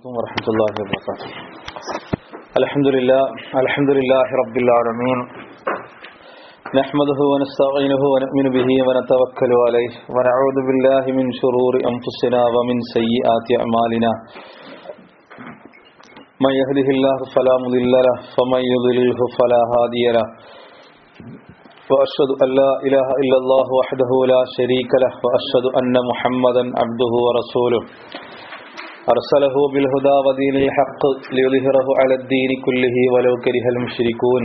عليكم ورحمة الله وبركاته الحمد لله الحمد لله رب العالمين نحمده ونستعينه ونؤمن به ونتوكل عليه ونعوذ بالله من شرور أنفسنا ومن سيئات أعمالنا من يهده الله فلا مضل له ومن يضلله فلا هادي له وأشهد أن لا إله إلا الله وحده لا شريك له وأشهد أن محمدا عبده ورسوله أرسله بالهدى ودين الحق ليظهره على الدين كله ولو كره المشركون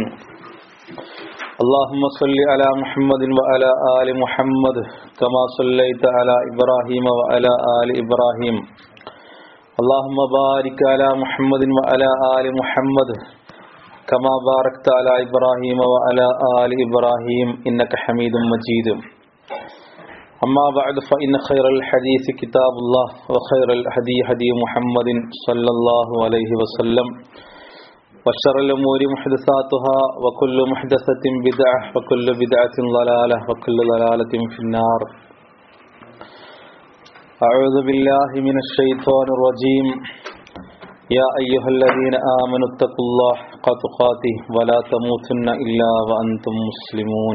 اللهم صل على محمد وعلى آل محمد كما صليت على إبراهيم وعلى آل إبراهيم اللهم بارك على محمد وعلى آل محمد كما باركت على إبراهيم وعلى آل إبراهيم إنك حميد مجيد أما بعد فإن خير الحديث كتاب الله وخير الهدي هدي محمد صلى الله عليه وسلم وشر الأمور محدثاتها وكل محدثة بدعة وكل بدعة ضلالة وكل ضلالة في النار أعوذ بالله من الشيطان الرجيم يا أيها الذين آمنوا اتقوا الله حق تقاته ولا تموتن إلا وأنتم مسلمون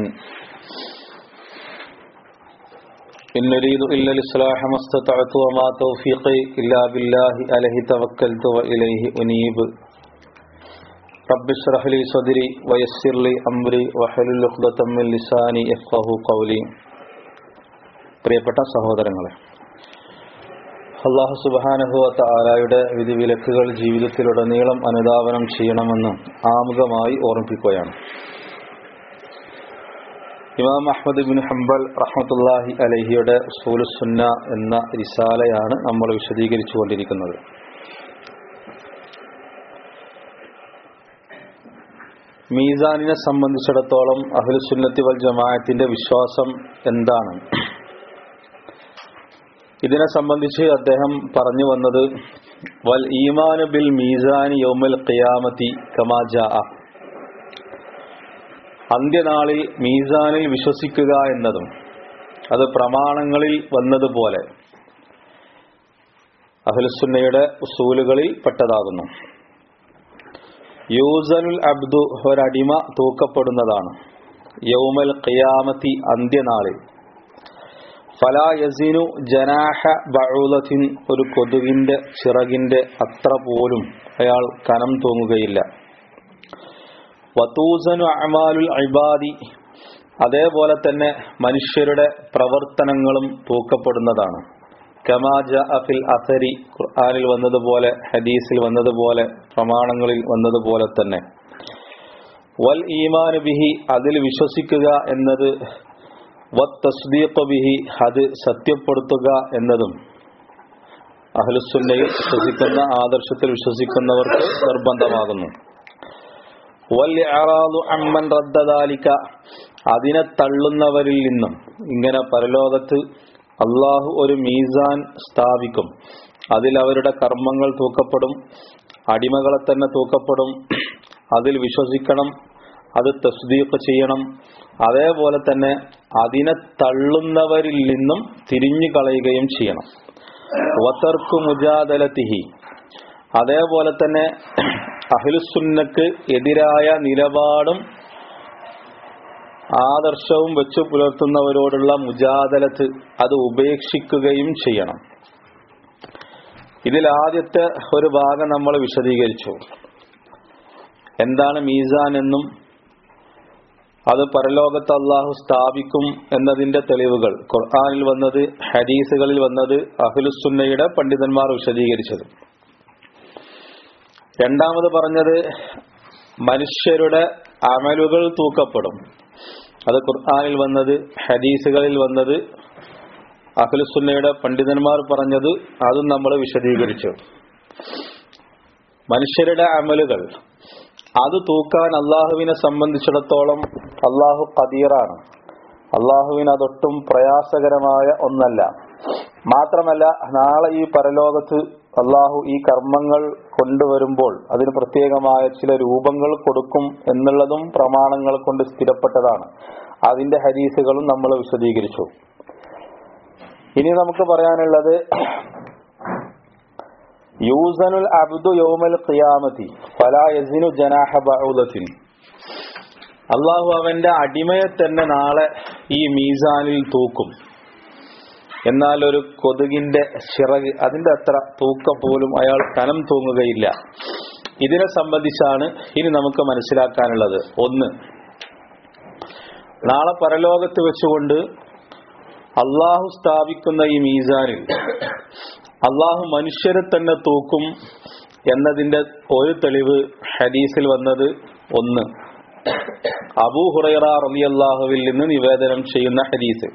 إن نريد إلا الإصلاح ما استطعت وما توفيقي إلا بالله عليه توكلت وإليه أنيب رب اشرح لي صدري ويسر لي أمري وحلل عقدة من لساني يفقه قولي പ്രിയപ്പെട്ട സഹോദരങ്ങളെ അള്ളാഹു സുബാനഹുവത്ത ആലായുടെ വിധിവിലക്കുകൾ ജീവിതത്തിലുടനീളം അനുധാവനം ചെയ്യണമെന്ന് ആമുഖമായി ഓർമ്മിപ്പിക്കുകയാണ് ഇമാം അഹമ്മദ് ബിൻ ഹംബൽ റഹ്മത്തുല്ലാഹി അലഹിയുടെ സുന്ന എന്ന റിസാലയാണ് നമ്മൾ വിശദീകരിച്ചു കൊണ്ടിരിക്കുന്നത് മീസാനിനെ സംബന്ധിച്ചിടത്തോളം അഹ്ലുസുന്നത്തി വൽ ജമാഅത്തിന്റെ വിശ്വാസം എന്താണ് ഇതിനെ സംബന്ധിച്ച് അദ്ദേഹം പറഞ്ഞു വന്നത് വൽ ഈമാനു ബിൽ മീസാനി യൗമൽ ഖിയാമത്തി കമാജാ അന്ത്യനാളിൽ മീസാനിൽ വിശ്വസിക്കുക എന്നതും അത് പ്രമാണങ്ങളിൽ വന്നതുപോലെ അഹ്ലുസുന്നയുടെ ഉസൂലുകളിൽ പെട്ടതാകുന്നു യൂസനുൽ അബ്ദു ഒരടിമ തൂക്കപ്പെടുന്നതാണ് യൗമൽ ഖിയാമത്തി അന്ത്യനാളിൽ ഫലാ യസിനു ജനാഹ ബഊലത്തിൻ ഒരു കൊതുകിന്റെ ചിറകിന്റെ അത്ര പോലും അയാൾ കനം തൂങ്ങുകയില്ല വതൂസനു അമാലുൽ ഇബാദി അതേപോലെ തന്നെ മനുഷ്യരുടെ പ്രവർത്തനങ്ങളും തൂക്കപ്പെടുന്നതാണ് കമാജ അഫിൽ അസരി ഖുർആാനിൽ വന്നതുപോലെ ഹദീസിൽ വന്നതുപോലെ പ്രമാണങ്ങളിൽ വന്നതുപോലെ തന്നെ വൽ ഈമാനു ബിഹി അതിൽ വിശ്വസിക്കുക എന്നത് ബിഹി അത് സത്യപ്പെടുത്തുക എന്നതും അഹ്ലുസുന്നയിൽ വിശ്വസിക്കുന്ന ആദർശത്തിൽ വിശ്വസിക്കുന്നവർക്ക് നിർബന്ധമാകുന്നു അമ്മൻ റദ്ദാലിക്ക അതിനെ തള്ളുന്നവരിൽ നിന്നും ഇങ്ങനെ പരലോകത്ത് അള്ളാഹു ഒരു മീസാൻ സ്ഥാപിക്കും അതിൽ അവരുടെ കർമ്മങ്ങൾ തൂക്കപ്പെടും അടിമകളെ തന്നെ തൂക്കപ്പെടും അതിൽ വിശ്വസിക്കണം അത് തസ്ദീഖ് ചെയ്യണം അതേപോലെ തന്നെ അതിനെ തള്ളുന്നവരിൽ നിന്നും തിരിഞ്ഞു കളയുകയും ചെയ്യണം വത്തർക്കു മുജാദലത്തിഹി അതേപോലെ തന്നെ അഹിലുസുന്നക്ക് എതിരായ നിലപാടും ആദർശവും വെച്ചു പുലർത്തുന്നവരോടുള്ള മുജാദലത്ത് അത് ഉപേക്ഷിക്കുകയും ചെയ്യണം ഇതിൽ ആദ്യത്തെ ഒരു ഭാഗം നമ്മൾ വിശദീകരിച്ചു എന്താണ് മീസാൻ എന്നും അത് പരലോകത്ത് അള്ളാഹു സ്ഥാപിക്കും എന്നതിന്റെ തെളിവുകൾ ഖുർആാനിൽ വന്നത് ഹദീസുകളിൽ വന്നത് അഹുലുസുന്നയുടെ പണ്ഡിതന്മാർ വിശദീകരിച്ചത് രണ്ടാമത് പറഞ്ഞത് മനുഷ്യരുടെ അമലുകൾ തൂക്കപ്പെടും അത് ഖുർആാനിൽ വന്നത് ഹദീസുകളിൽ വന്നത് അഖിലുസുന്നയുടെ പണ്ഡിതന്മാർ പറഞ്ഞത് അതും നമ്മൾ വിശദീകരിച്ചു മനുഷ്യരുടെ അമലുകൾ അത് തൂക്കാൻ അള്ളാഹുവിനെ സംബന്ധിച്ചിടത്തോളം അള്ളാഹു കദീറാണ് അള്ളാഹുവിന് അതൊട്ടും പ്രയാസകരമായ ഒന്നല്ല മാത്രമല്ല നാളെ ഈ പരലോകത്ത് അള്ളാഹു ഈ കർമ്മങ്ങൾ കൊണ്ടുവരുമ്പോൾ അതിന് പ്രത്യേകമായ ചില രൂപങ്ങൾ കൊടുക്കും എന്നുള്ളതും പ്രമാണങ്ങൾ കൊണ്ട് സ്ഥിരപ്പെട്ടതാണ് അതിന്റെ ഹരീസുകളും നമ്മൾ വിശദീകരിച്ചു ഇനി നമുക്ക് പറയാനുള്ളത് യൂസനുൽ അബ്ദു യൗമൽ ഖിയാമത്തി ഫലാ യസിനു ജനാഹ ബഊദത്തിൻ അള്ളാഹു അവന്റെ അടിമയെ തന്നെ നാളെ ഈ മീസാനിൽ തൂക്കും എന്നാൽ ഒരു കൊതുകിന്റെ ചിറക് അതിന്റെ അത്ര തൂക്കം പോലും അയാൾ കനം തൂങ്ങുകയില്ല ഇതിനെ സംബന്ധിച്ചാണ് ഇനി നമുക്ക് മനസ്സിലാക്കാനുള്ളത് ഒന്ന് നാളെ പരലോകത്ത് വെച്ചുകൊണ്ട് അള്ളാഹു സ്ഥാപിക്കുന്ന ഈ മീസാനിൽ അള്ളാഹു മനുഷ്യരെ തന്നെ തൂക്കും എന്നതിന്റെ ഒരു തെളിവ് ഹദീസിൽ വന്നത് ഒന്ന് അബൂ ഹുറൈറ റളിയല്ലാഹുവിൽ നിന്ന് നിവേദനം ചെയ്യുന്ന ഹദീസ്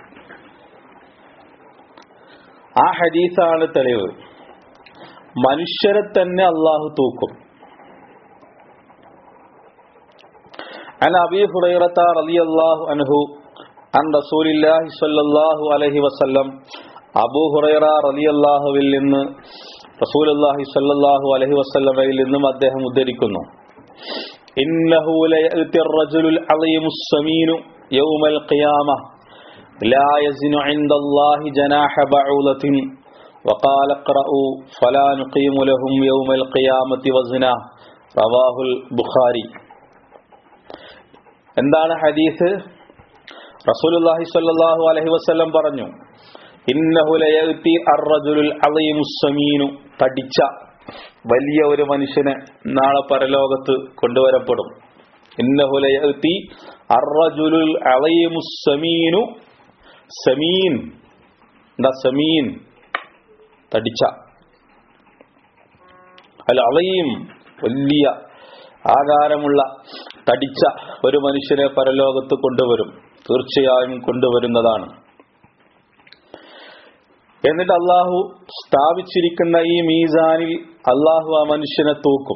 ആ ഹദീസാണ് തെളിവ് മനുഷ്യരെ തന്നെ അള്ളാഹു തൂക്കും عن أبي هريرة رضي الله عنه عن رسول الله صلى الله عليه وسلم അബൂ ഹുറൈറ റളിയല്ലാഹുവിൽ നിന്ന് റസൂലുള്ളാഹി സ്വല്ലല്ലാഹു അലൈഹി വസല്ലമയിൽ നിന്നും അദ്ദേഹം ഉദ്ധരിക്കുന്നു ഇന്നഹു ലയഅതി الرجل العظيم السمين يوم القيامة لا يزن عند الله جناح بعوضة وقال اقرأوا فلا نقيم لهم يوم القيامة وزنا رواه البخاري എന്താണ് ഹദീസ് റസൂലുള്ളാഹി സ്വല്ലല്ലാഹു അലൈഹി വസല്ലം പറഞ്ഞു ഇന്നഹു ലയഅതി അർറജുലുൽ അളീമുസ് സമീനു തടിച്ച വലിയ ഒരു മനുഷ്യനെ നാളെ പരലോകത്ത് കൊണ്ടുവരപ്പെടും ഇന്നഹു ലയഅതി അർറജുലുൽ അളീമുസ് സമീനു സമീൻ എന്താ സമീൻ തടിച്ച അൽ അളീം വലിയ ആകാരമുള്ള തടിച്ച ഒരു മനുഷ്യനെ പരലോകത്ത് കൊണ്ടുവരും തീർച്ചയായും കൊണ്ടുവരുന്നതാണ് എന്നിട്ട് അള്ളാഹു സ്ഥാപിച്ചിരിക്കുന്ന ഈ മീസാനിൽ അള്ളാഹു ആ മനുഷ്യനെ തൂക്കും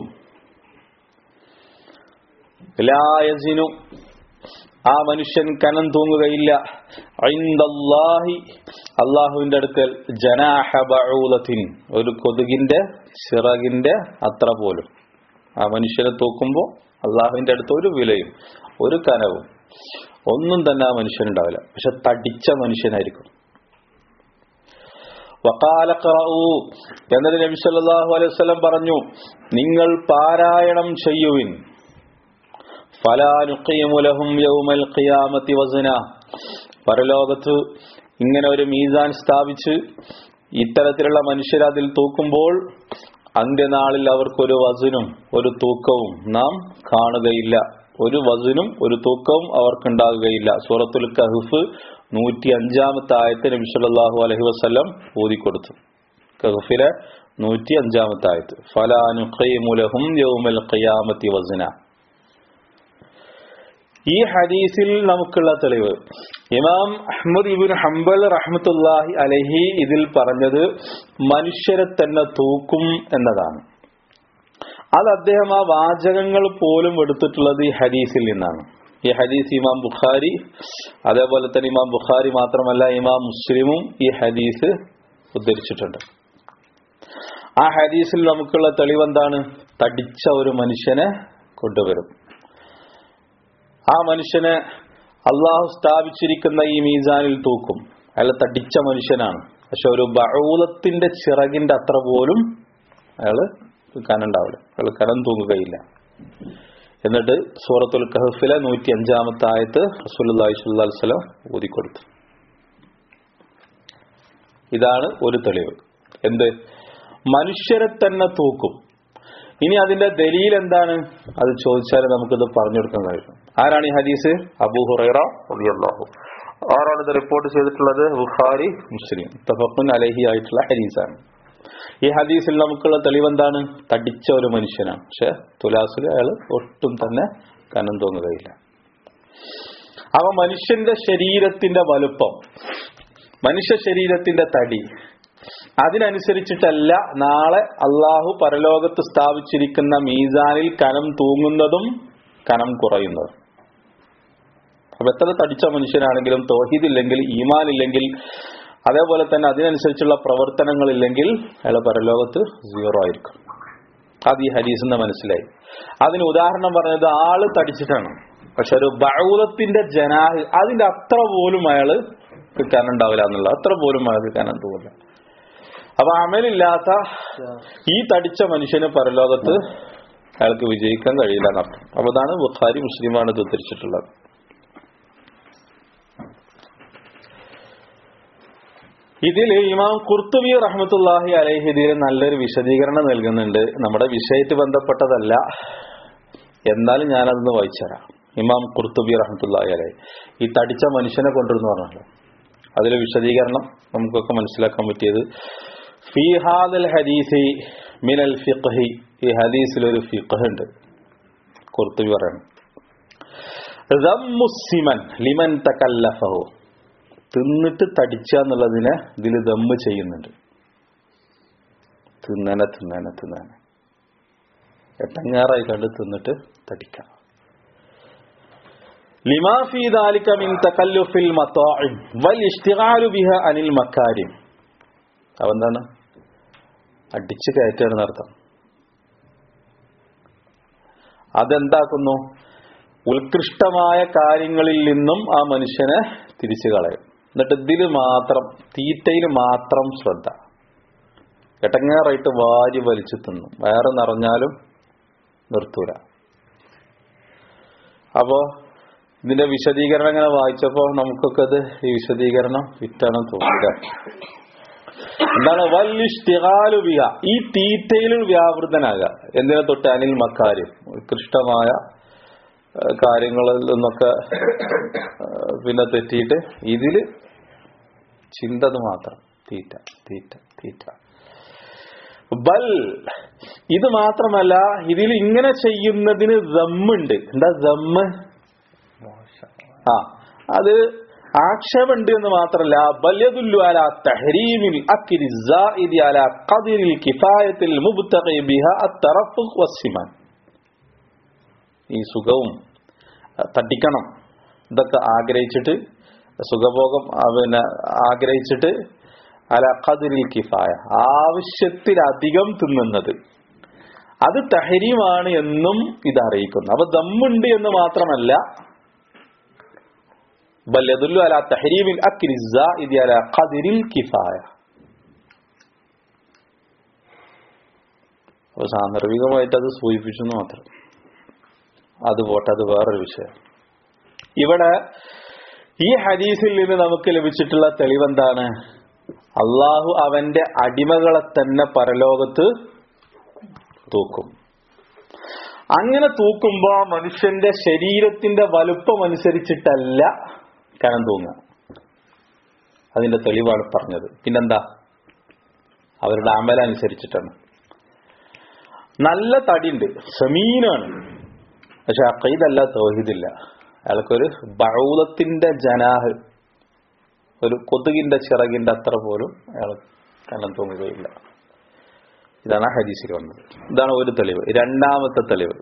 ലായസിനു ആ മനുഷ്യൻ കനം തൂങ്ങുകയില്ല ഐന്ദല്ലാഹി അള്ളാഹുവിന്റെ അടുക്കൽ ജനാഹ ബഊലത്തിൻ ഒരു കൊതുകിന്റെ ചിറകിന്റെ അത്ര പോലും ആ മനുഷ്യനെ തൂക്കുമ്പോൾ അള്ളാഹുവിന്റെ അടുത്ത് ഒരു വിലയും ഒരു കനവും ഒന്നും തന്നെ ആ മനുഷ്യനുണ്ടാവില്ല പക്ഷെ തടിച്ച മനുഷ്യനായിരിക്കും വക്കാല എന്നിട്ട് നബി സല്ലല്ലാഹു അലൈഹി വസല്ലം പറഞ്ഞു നിങ്ങൾ പാരായണം ചെയ്യുവിൻ ഫലാ നുഖീമു ലഹും യൗമൽ ഖിയാമത്തി വസന പരലോകത്ത് ഇങ്ങനെ ഒരു മീസാൻ സ്ഥാപിച്ച് ഇത്തരത്തിലുള്ള മനുഷ്യർ അതിൽ തൂക്കുമ്പോൾ അന്ത്യനാളിൽ അവർക്കൊരു വസനും ഒരു തൂക്കവും നാം കാണുകയില്ല ഒരു വസനും ഒരു തൂക്കവും അവർക്കുണ്ടാകുകയില്ല സൂറത്തുൽ കഹഫ് നൂറ്റി അഞ്ചാമത്തെ ആയത്ത് നബി സല്ലല്ലാഹു അലൈഹി വസല്ലം ഓതിക്കൊടുത്തു കഹഫിലെ നൂറ്റി അഞ്ചാമത്തെ ആയത്ത് ഫലാനുഖൈമുലഹും യൗമൽ ഖിയാമത്തി വസന ഈ ഹദീസിൽ നമുക്കുള്ള തെളിവ് ഇമാം അഹ്മദ് ഇബിൻ ഹംബൽ റഹ്മത്തുല്ലാഹി അലഹി ഇതിൽ പറഞ്ഞത് മനുഷ്യരെ തന്നെ തൂക്കും എന്നതാണ് അത് അദ്ദേഹം ആ വാചകങ്ങൾ പോലും എടുത്തിട്ടുള്ളത് ഈ ഹദീസിൽ നിന്നാണ് ഈ ഹദീസ് ഇമാം ബുഖാരി അതേപോലെ തന്നെ ഇമാം ബുഖാരി മാത്രമല്ല ഇമാം മുസ്ലിമും ഈ ഹദീസ് ഉദ്ധരിച്ചിട്ടുണ്ട് ആ ഹദീസിൽ നമുക്കുള്ള തെളിവ് എന്താണ് തടിച്ച ഒരു മനുഷ്യനെ കൊണ്ടുവരും ആ മനുഷ്യനെ അള്ളാഹു സ്ഥാപിച്ചിരിക്കുന്ന ഈ മീസാനിൽ തൂക്കും അയാൾ തടിച്ച മനുഷ്യനാണ് പക്ഷെ ഒരു ബഹൂലത്തിന്റെ ചിറകിന്റെ അത്ര പോലും അയാള് കനുണ്ടാവില്ല അയാൾ കനം തൂങ്ങുകയില്ല എന്നിട്ട് സൂറത്തുൽ കഹഫിലെ നൂറ്റി അഞ്ചാമത്തെ ആയത്ത് റസൂലി സ്വല്ലം ഊതിക്കൊടുത്തു ഇതാണ് ഒരു തെളിവ് എന്ത് മനുഷ്യരെ തന്നെ തൂക്കും ഇനി അതിന്റെ ദലീൽ എന്താണ് അത് ചോദിച്ചാൽ നമുക്കിത് പറഞ്ഞു കൊടുക്കാൻ കഴിയും ആരാണ് ഈ ഹദീസ് അബൂ ഹുറൈറ റളിയല്ലാഹു ആരാണ് ഇത് റിപ്പോർട്ട് ചെയ്തിട്ടുള്ളത് ബുഖാരി മുസ്ലിം തഫഖുൻ അലഹി ആയിട്ടുള്ള ഹദീസാണ് ഈ ഹദീസിൽ നമുക്കുള്ള തെളിവ് എന്താണ് തടിച്ച ഒരു മനുഷ്യനാണ് പക്ഷെ തുലാസിൽ അയാൾ ഒട്ടും തന്നെ കനം തോന്നുകയില്ല അവ മനുഷ്യന്റെ ശരീരത്തിന്റെ വലുപ്പം മനുഷ്യ ശരീരത്തിന്റെ തടി അതിനനുസരിച്ചിട്ടല്ല നാളെ അള്ളാഹു പരലോകത്ത് സ്ഥാപിച്ചിരിക്കുന്ന മീസാനിൽ കനം തൂങ്ങുന്നതും കനം കുറയുന്നതും അപ്പൊ എത്ര തടിച്ച മനുഷ്യനാണെങ്കിലും തോഹീദില്ലെങ്കിൽ ഈമാൻ ഇല്ലെങ്കിൽ അതേപോലെ തന്നെ അതിനനുസരിച്ചുള്ള പ്രവർത്തനങ്ങൾ ഇല്ലെങ്കിൽ അയാൾ പരലോകത്ത് സീറോ ആയിരിക്കും അത് ഈ ഹരീസിന്ന് മനസ്സിലായി അതിന് ഉദാഹരണം പറഞ്ഞത് ആള് തടിച്ചിട്ടാണ് പക്ഷെ ഒരു ബൗലത്തിന്റെ ജനാഹ് അതിന്റെ അത്ര പോലും അയാള് കിട്ടാനുണ്ടാവില്ല എന്നുള്ള അത്ര പോലും അയാൾക്ക് കിട്ടാൻ തോന്നില്ല അപ്പൊ അമലില്ലാത്ത ഈ തടിച്ച മനുഷ്യന് പരലോകത്ത് അയാൾക്ക് വിജയിക്കാൻ കഴിയില്ല എന്നർത്ഥം അപ്പൊ അതാണ് ബുഖാരി മുസ്ലിമാണ് ഇത് ഉദ്ധരിച്ചിട്ടുള്ളത് ഇതിൽ ഇമാം കുർത്തുബി റഹ്മത്തുല്ലാഹി അലൈഹി ഇതിൽ നല്ലൊരു വിശദീകരണം നൽകുന്നുണ്ട് നമ്മുടെ വിഷയത്തിൽ ബന്ധപ്പെട്ടതല്ല എന്നാലും ഞാനതൊന്ന് വായിച്ചുതരാം ഇമാം കുർത്തുബി റഹ്മത്തുല്ലാഹി അലൈഹി ഈ തടിച്ച മനുഷ്യനെ കൊണ്ടുവരുന്നു പറഞ്ഞല്ലോ അതിലെ വിശദീകരണം നമുക്കൊക്കെ മനസ്സിലാക്കാൻ പറ്റിയത് ഫിഹാദൽ ഹദീസി മിനൽ ഫിഖ്ഹി ഈ ഹദീസിൽ ഒരു ഫിഖ് ഉണ്ട് കുർത്തുബി പറയണം ദമ്മുസിമൻ ലിമൻ തകല്ലഫഹു തിന്നിട്ട് തടിച്ച എന്നുള്ളതിനെ ഇതിൽ ദമ്മ് ചെയ്യുന്നുണ്ട് തിന്നനെ തിന്നനെ തിന്നനെ എട്ടങ്ങാറായി കണ്ട് തിന്നിട്ട് തടിക്കാം ലിമാ ഫീ ദാലിക മിൻ തകല്ലുഫിൽ മതാഇം വൽ ഇഷ്തിഗാലു ബിഹ അനിൽ മക്കാരിം അവന്താണ് അടിച്ചു കയറ്റാണ് അർത്ഥം അതെന്താക്കുന്നു ഉത്കൃഷ്ടമായ കാര്യങ്ങളിൽ നിന്നും ആ മനുഷ്യനെ തിരിച്ചു കളയും എന്നിട്ട് ഇതിൽ മാത്രം തീറ്റയിൽ മാത്രം ശ്രദ്ധ എട്ടങ്ങാറായിട്ട് വാരി വലിച്ചു തിന്നും വയറ് നിറഞ്ഞാലും നിർത്തൂല അപ്പോ ഇതിന്റെ വിശദീകരണം ഇങ്ങനെ വായിച്ചപ്പോ നമുക്കൊക്കെ അത് ഈ വിശദീകരണം വിറ്റാണ് തോന്നുക എന്താണ് വല്ലിഷ്ടികാലുബിയ ഈ തീറ്റയിൽ വ്യാപൃതനാകുക എന്തിനെ തൊട്ട് അനിൽ മക്കാര്യം ഉത്കൃഷ്ടമായ ഏഹ്, കാര്യങ്ങളിൽ നിന്നൊക്കെ ഏഹ്, പിന്നെ തെറ്റിയിട്ട് ഇതില് ചിന്തത് മാത്രം തീറ്റ തീറ്റ തീറ്റ ബൽ ഇത് മാത്രമല്ല ഇതിൽ ഇങ്ങനെ ചെയ്യുന്നതിന് ദമ്മുണ്ട് എന്താ ദമ്മ് ആ അത് ആക്ഷേപമുണ്ട് എന്ന് മാത്രമല്ല ബല്യദുല്ലു അല തഹരീമിൽ അക്രി സായിദി അല ഖദിരിൽ കിഫായത്തിൽ മുബ്തഖി ബിഹ അത്തറഫുഖ് വസ്സിമാൻ ഈ സുഖവും അഹ് തട്ടിക്കണം ഇതൊക്കെ ആഗ്രഹിച്ചിട്ട് സുഖഭോഗം ആ, പിന്നെ ആഗ്രഹിച്ചിട്ട് അല ഖദിരിൽ കിഫായ ആവശ്യത്തിലധികം തിന്നുന്നത് അത് തഹരീമാണ് എന്നും ഇത് അറിയിക്കുന്നു അപ്പൊ ദമ്മുണ്ട് എന്ന് മാത്രമല്ല ബൽ യദുല്ലു അല തഹരീമിൽ അക്രി സായിദി അല ഖദിരിൽ കിഫായ അപ്പൊ സാന്ദർഭികമായിട്ട് അത് സൂചിപ്പിച്ചു എന്ന് മാത്രം അത് പോട്ടെ അത് വേറൊരു വിഷയം ഇവിടെ ഈ ഹദീസിൽ നിന്ന് നമുക്ക് ലഭിച്ചിട്ടുള്ള തെളിവെന്താണ് അള്ളാഹു അവന്റെ അടിമകളെ തന്നെ പരലോകത്ത് തൂക്കും അങ്ങനെ തൂക്കുമ്പോ മനുഷ്യന്റെ ശരീരത്തിന്റെ വലുപ്പം അനുസരിച്ചിട്ടല്ല കനം തൂങ്ങുക അതിന്റെ തെളിവാണ് പറഞ്ഞത് പിന്നെന്താ അവരുടെ അമല അനുസരിച്ചിട്ടാണ് നല്ല തടിയുണ്ട് സമീനാണ് പക്ഷെ അക്കൈതല്ല തൗഹീദില്ല അയാൾക്കൊരു ബൗലത്തിന്റെ ജനാഹ് ഒരു കൊതുകിന്റെ ചിറകിന്റെ അത്ര പോലും അയാൾ കണ്ണം തൂങ്ങുകയില്ല ഇതാണ് ആ ഹദീസിൽ വന്നത് ഇതാണ് ഒരു തെളിവ് രണ്ടാമത്തെ തെളിവ്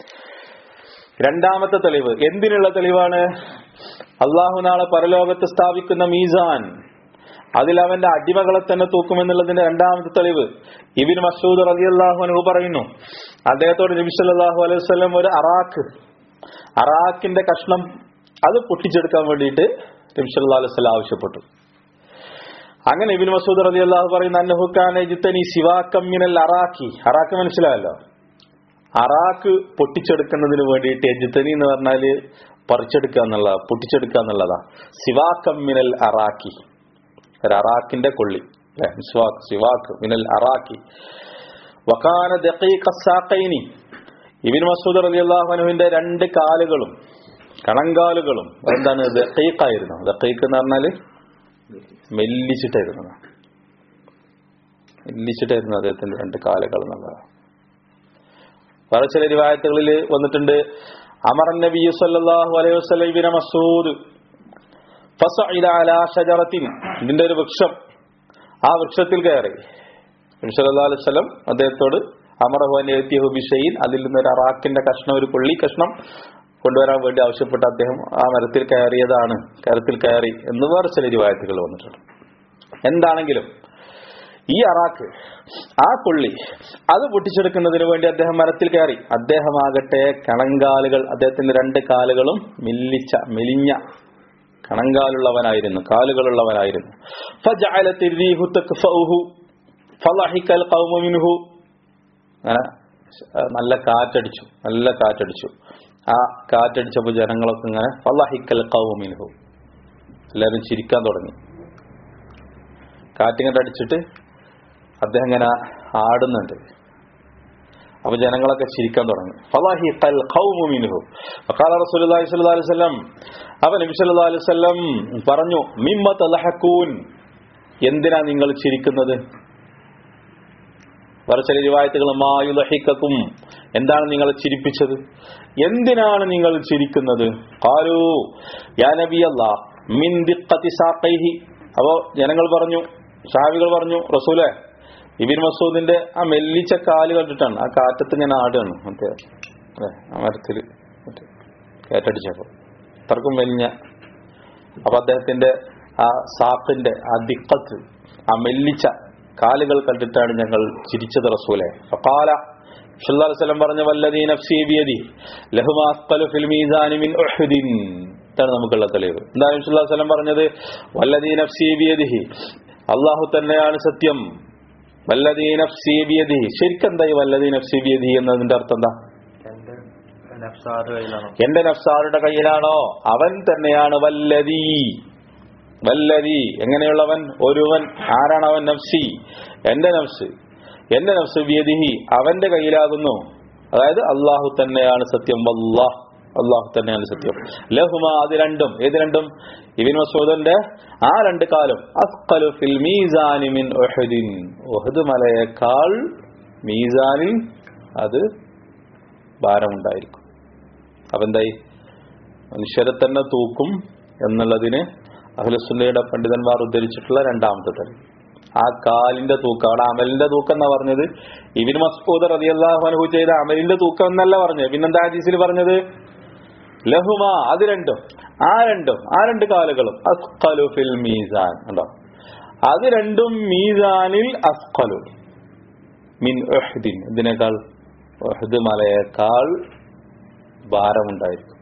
രണ്ടാമത്തെ തെളിവ് എന്തിനുള്ള തെളിവാണ് അള്ളാഹു നാളെ പരലോകത്ത് സ്ഥാപിക്കുന്ന മീസാൻ അതിൽ അവന്റെ അടിമകളെ തന്നെ തൂക്കുമെന്നുള്ളതിന്റെ രണ്ടാമത്തെ തെളിവ് ഇബിൻ മസൂദ് റലി അള്ളാഹു അനു പറയുന്നു അദ്ദേഹത്തോട് നബി സല്ലല്ലാഹു അലൈഹി വസല്ലം ഒരു അറാഖ് അറാഖിന്റെ കഷ്ണം അത് പൊട്ടിച്ചെടുക്കാൻ വേണ്ടിയിട്ട് നബി സല്ലല്ലാഹു അലൈഹി വസല്ലം ആവശ്യപ്പെട്ടു അങ്ങനെ ഇബിൻ മസൂദ് റലി അള്ളാഹു പറയുന്ന അന്നഹുക്കാനെ ജിത്തനി ശിവാക്കമ്മിനൽ അറാഖി അറാഖ് മനസ്സിലായല്ലോ അറാഖ് പൊട്ടിച്ചെടുക്കുന്നതിന് വേണ്ടിയിട്ട് എജിത്തനി എന്ന് പറഞ്ഞാല് പറിച്ചെടുക്കുക എന്നുള്ളതാ പൊട്ടിച്ചെടുക്കുക എന്നുള്ളതാ സിവാക്കമ്മിനൽ അറാഖി ഒരു അറാഖിന്റെ കൊള്ളി അല്ലെ മിസ്വാക്ക് സിവാക്ക് മിനൽ അറാഖി വക്കാന ദഖീഖസാഖൈനി ഇബിൻ മസൂദ് റളിയല്ലാഹു അൻഹുവിന്റെ രണ്ട് കാലുകളും കണങ്കാലുകളും എന്താണ് ദഖീഖായിരുന്നു ദഖീഖ് എന്ന് പറഞ്ഞാല് മെല്ലിച്ചിട്ടായിരുന്നു മെല്ലിച്ചിട്ടായിരുന്നു അദ്ദേഹത്തിന്റെ രണ്ട് കാലുകൾ എന്നുള്ളത് വേറെ ചില റിവായത്തുകളിൽ വന്നിട്ടുണ്ട് അമർ നബി സല്ലല്ലാഹു അലൈഹി വസല്ലം ഇബ്നു മസ്ഊദ് ഫസഇല അലാ ഷജറത്തിൻ ഇതിന്റെ ഒരു വൃക്ഷം ആ വൃക്ഷത്തിൽ കയറി നബി സല്ലല്ലാഹു അലൈഹി വസല്ലം അദ്ദേഹത്തോട് അമറഹുവിനെ എത്തിയഹു ബിഷൈൻ അതിൽ നിന്ന് ഒരു അറാക്കിന്റെ കഷ്ണം ഒരു പുള്ളി കഷ്ണം കൊണ്ടുവരാൻ വേണ്ടി ആവശ്യപ്പെട്ട് അദ്ദേഹം ആ മരത്തിൽ കയറിയതാണ് കരത്തിൽ കയറി എന്ന് വേറെ ചില രൂപായത്തുകൾ വന്നിട്ടുണ്ട് എന്താണെങ്കിലും ഈ അറാക്ക് ആ പുള്ളി അത് പൊട്ടിച്ചെടുക്കുന്നതിന് വേണ്ടി അദ്ദേഹം മരത്തിൽ കയറി അദ്ദേഹമാകട്ടെ കണങ്കാലുകൾ അദ്ദേഹത്തിന്റെ രണ്ട് കാലുകളും മെല്ലിച്ച മെലിഞ്ഞ കണങ്കാലുള്ളവനായിരുന്നു കാലുകളുള്ളവനായിരുന്നു ഫജഅലത്തി الريح تكفؤه. ഫലഹിക്കൽ ഖൗമു മിൻഹു അങ്ങനെ ആ, നല്ല കാറ്റടിച്ചു നല്ല കാറ്റടിച്ചു ആ കാറ്റടിച്ചപ്പോൾ ജനങ്ങളൊക്കെ ഇങ്ങനെ ഫലഹിക്കൽ ഖൗമു മിൻഹു എല്ലാവരും ചിരിക്കാൻ തുടങ്ങി കാറ്റിങ്ങോട്ട് അടിച്ചിട്ട് അദ്ദേഹം ഇങ്ങനെ ആടുന്നുണ്ട് അപ്പൊ ജനങ്ങളൊക്കെ ചിരിക്കാൻ തുടങ്ങി ഫലാഹിഖൽ ഖൗമു മിൻഹു ഫഖാല റസൂലുള്ളാഹി സ്വല്ലല്ലാഹു അലൈഹി വസല്ലം അപ്പൊ നബി സല്ലല്ലാഹു അലൈഹി വസല്ലം പറഞ്ഞു മിമ്മ തലഹക്കൂൻ എന്തിനാ നിങ്ങൾ ചിരിക്കുന്നത് വേറെ ചില റിവായത്തുകൾ മായുലഹിക്കും എന്താണ് നിങ്ങളെ ചിരിപ്പിച്ചത് എന്തിനാണ് നിങ്ങൾ ചിരിക്കുന്നത് കാലു യാ നബി അല്ലാ മിൻ ദിഖത്തി സാഖൈഹി അപ്പോ ജനങ്ങൾ പറഞ്ഞു സാഹിബികൾ പറഞ്ഞു റസൂലെ ഇബിൻ മസൂദിന്റെ ആ മെല്ലിച്ച കാല് കണ്ടിട്ടാണ് ആ കാറ്റത്ത് ഇങ്ങനെ ആടുകയാണ് മറ്റേ അല്ലെ ആ മരത്തില് മറ്റേ കാറ്റടിച്ചപ്പോ അത്രക്കും മെലിഞ്ഞ അപ്പൊ അദ്ദേഹത്തിന്റെ ആ സാക്കിന്റെ ആ ദിക്കത്ത് ആ മെല്ലിച്ച കാലുകൾ കണ്ടിട്ടാണ് ഞങ്ങൾ ചിരിച്ചത് റസൂലെ ഫഖാല സല്ലല്ലാഹു അലൈഹി വസല്ലം പറഞ്ഞ വല്ലദീ നഫ്സി ബിയദി ലഹുമാ അസ്ഖലു ഫിൽ മീസാനി മിൻ ഉഹ്ദിൻ ഇതാണ് നമുക്കുള്ള തെളിവ് എന്താണ് നബി സല്ലല്ലാഹു അലൈഹി വസല്ലം പറഞ്ഞത് വല്ലദീ നഫ്സി ബിയദിഹി അള്ളാഹു തന്നെയാണ് സത്യം വല്ലദീ നഫ്സി ബിയദിഹി ശരിക്കും എന്താ ഈ വല്ലദീ നഫ്സി ബിയദിഹി എന്നതിന്റെ അർത്ഥം എന്താ എന്റെ നഫ്സാറ് കയ്യിലാണോ എന്റെ നഫ്സാരുടെ കയ്യിലാണോ അവൻ തന്നെയാണ് വല്ലതി വല്ലതി എങ്ങനെയുള്ളവൻ ഒരുവൻ ആരാണ് അവൻ നഫ്സി എന്റെ നഫ്സ് എന്റെ നഫ്സ് വ്യതിഹി അവന്റെ കയ്യിലാകുന്നു അതായത് അള്ളാഹു തന്നെയാണ് സത്യം വല്ലാഹ് അള്ളാഹു തന്നെയാണ് സത്യം ലഹുമ അത് രണ്ടും ഏത് രണ്ടും ഇബിൻ മസൂദന്റെ ആ രണ്ട് കാലം അസ്ഖലു ഫിൽ മീസാനി മിൻ ഉഹദിൻ ഉഹദ് മലയേക്കാൾ മീസാനിൽ അത് ഭാരമുണ്ടായിരിക്കും അപ്പൊ എന്തായി മനുഷ്യരെ തന്നെ തൂക്കും എന്നുള്ളതിന് അഖിലസുല്ലയുടെ പണ്ഡിതന്മാർ ഉദ്ധരിച്ചിട്ടുള്ള രണ്ടാമത്തെ തരം ആ കാലിന്റെ തൂക്കം അവിടെ അമലിന്റെ തൂക്കം എന്നാ പറഞ്ഞത് ഇബിൻ മസ്കൂദ് റതിയല്ലാഹു അനുഭവ ചെയ്ത അമലിന്റെ തൂക്കം എന്നല്ല പറഞ്ഞത് പിന്നെന്താ ഹദീസിൽ പറഞ്ഞത് ലഹുമ അത് രണ്ടും ആ രണ്ടും ആ രണ്ട് കാലുകളും അസ്ഖലു ഫിൽ മീസാൻ ഉണ്ടോ അത് രണ്ടും മീസാനിൽ അസ്ഖലു മിൻ ഉഹ്ദിൻ ഇതിനേക്കാൾ ഉഹദ് മലയേക്കാൾ ഭാരമുണ്ടായിരിക്കും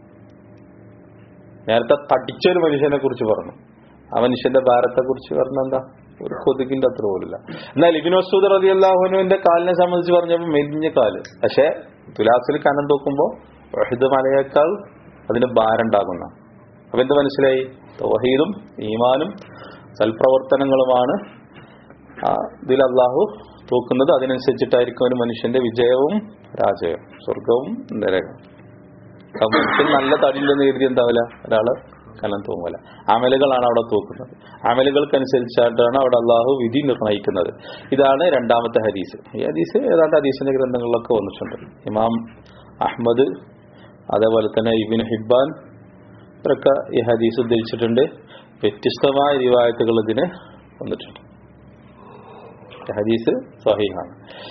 നേരത്തെ തടിച്ചൊരു മനുഷ്യനെ കുറിച്ച് പറഞ്ഞു ആ മനുഷ്യന്റെ ഭാരത്തെ കുറിച്ച് പറഞ്ഞ എന്താ ഒരു കൊതുകിന്റെ അത്ര പോലില്ല എന്നാൽ ഇബിൻ മസൂദ് റതി അള്ളാഹുനുവിന്റെ കാലിനെ സംബന്ധിച്ച് പറഞ്ഞപ്പോൾ മെലിഞ്ഞ കാല് പക്ഷെ തുലാസിൽ കനം തൂക്കുമ്പോ വഹിദ് മലയേക്കാൾ അതിന് ഭാരം ഉണ്ടാകുന്ന അപ്പൊ എന്ത് മനസ്സിലായി തൗഹീദും ഈമാനും സൽപ്രവർത്തനങ്ങളുമാണ് ആ ഇതിൽ അള്ളാഹു തൂക്കുന്നത് അതിനനുസരിച്ചിട്ടായിരിക്കും ഒരു മനുഷ്യന്റെ വിജയവും രാജയവും സ്വർഗവും നരകവും ആ മനുഷ്യൻ നല്ല തടിയില്ലെന്ന് കരുതി എന്താവില്ല ഒരാള് കലം തൂങ്ങല അമലുകളാണ് അവിടെ തൂക്കുന്നത് അമലുകൾക്കനുസരിച്ചായിട്ടാണ് അവിടെ അള്ളാഹു വിധി നിർണയിക്കുന്നത് ഇതാണ് രണ്ടാമത്തെ ഹദീസ് ഈ ഹദീസ് ഏതാണ്ട് ഹദീസിന്റെ ഗ്രന്ഥങ്ങളിലൊക്കെ വന്നിട്ടുണ്ട് ഇമാം അഹ്മദ് അതേപോലെ തന്നെ ഇബിൻ ഹിബാൻ ഇവരൊക്കെ ഈ ഹദീസ് ഉദ്ധരിച്ചിട്ടുണ്ട് വ്യത്യസ്തമായ റിവായത്തുകൾ ഇതിന് വന്നിട്ടുണ്ട് ഈ ഹദീസ് സഹീഹാണ്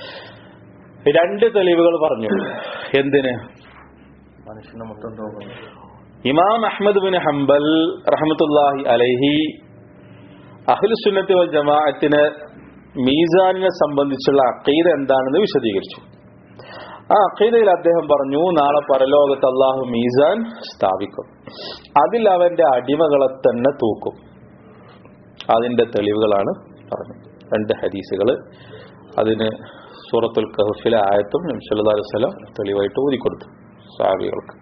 രണ്ട് തെളിവുകൾ പറഞ്ഞു എന്തിന് മനുഷ്യനെ മൊത്തം തോന്നുന്നു ഇമാം അഹ്മദ് ബിൻ ഹംബൽ റഹ്മത്തുല്ലാഹി അലൈഹി അഖിലുസുന്നത്തി വൽ ജമാഅത്തിന് മീസാനിനെ സംബന്ധിച്ചുള്ള അഖീദ എന്താണെന്ന് വിശദീകരിച്ചു ആ അഖീദയിൽ അദ്ദേഹം പറഞ്ഞു നാളെ പരലോകത്ത് അള്ളാഹു മീസാൻ സ്ഥാപിക്കും അതിൽ അവന്റെ അടിമകളെ തന്നെ തൂക്കും അതിന്റെ തെളിവുകളാണ് പറഞ്ഞത് രണ്ട് ഹദീസുകൾ അതിന് സൂറത്തുൽ കഹഫിലെ ആയത്തും നബ്സല്ലാ അലൈഹി സ്വലം തെളിവായിട്ട് ഊതിക്കൊടുത്തു സാഹികൾക്ക്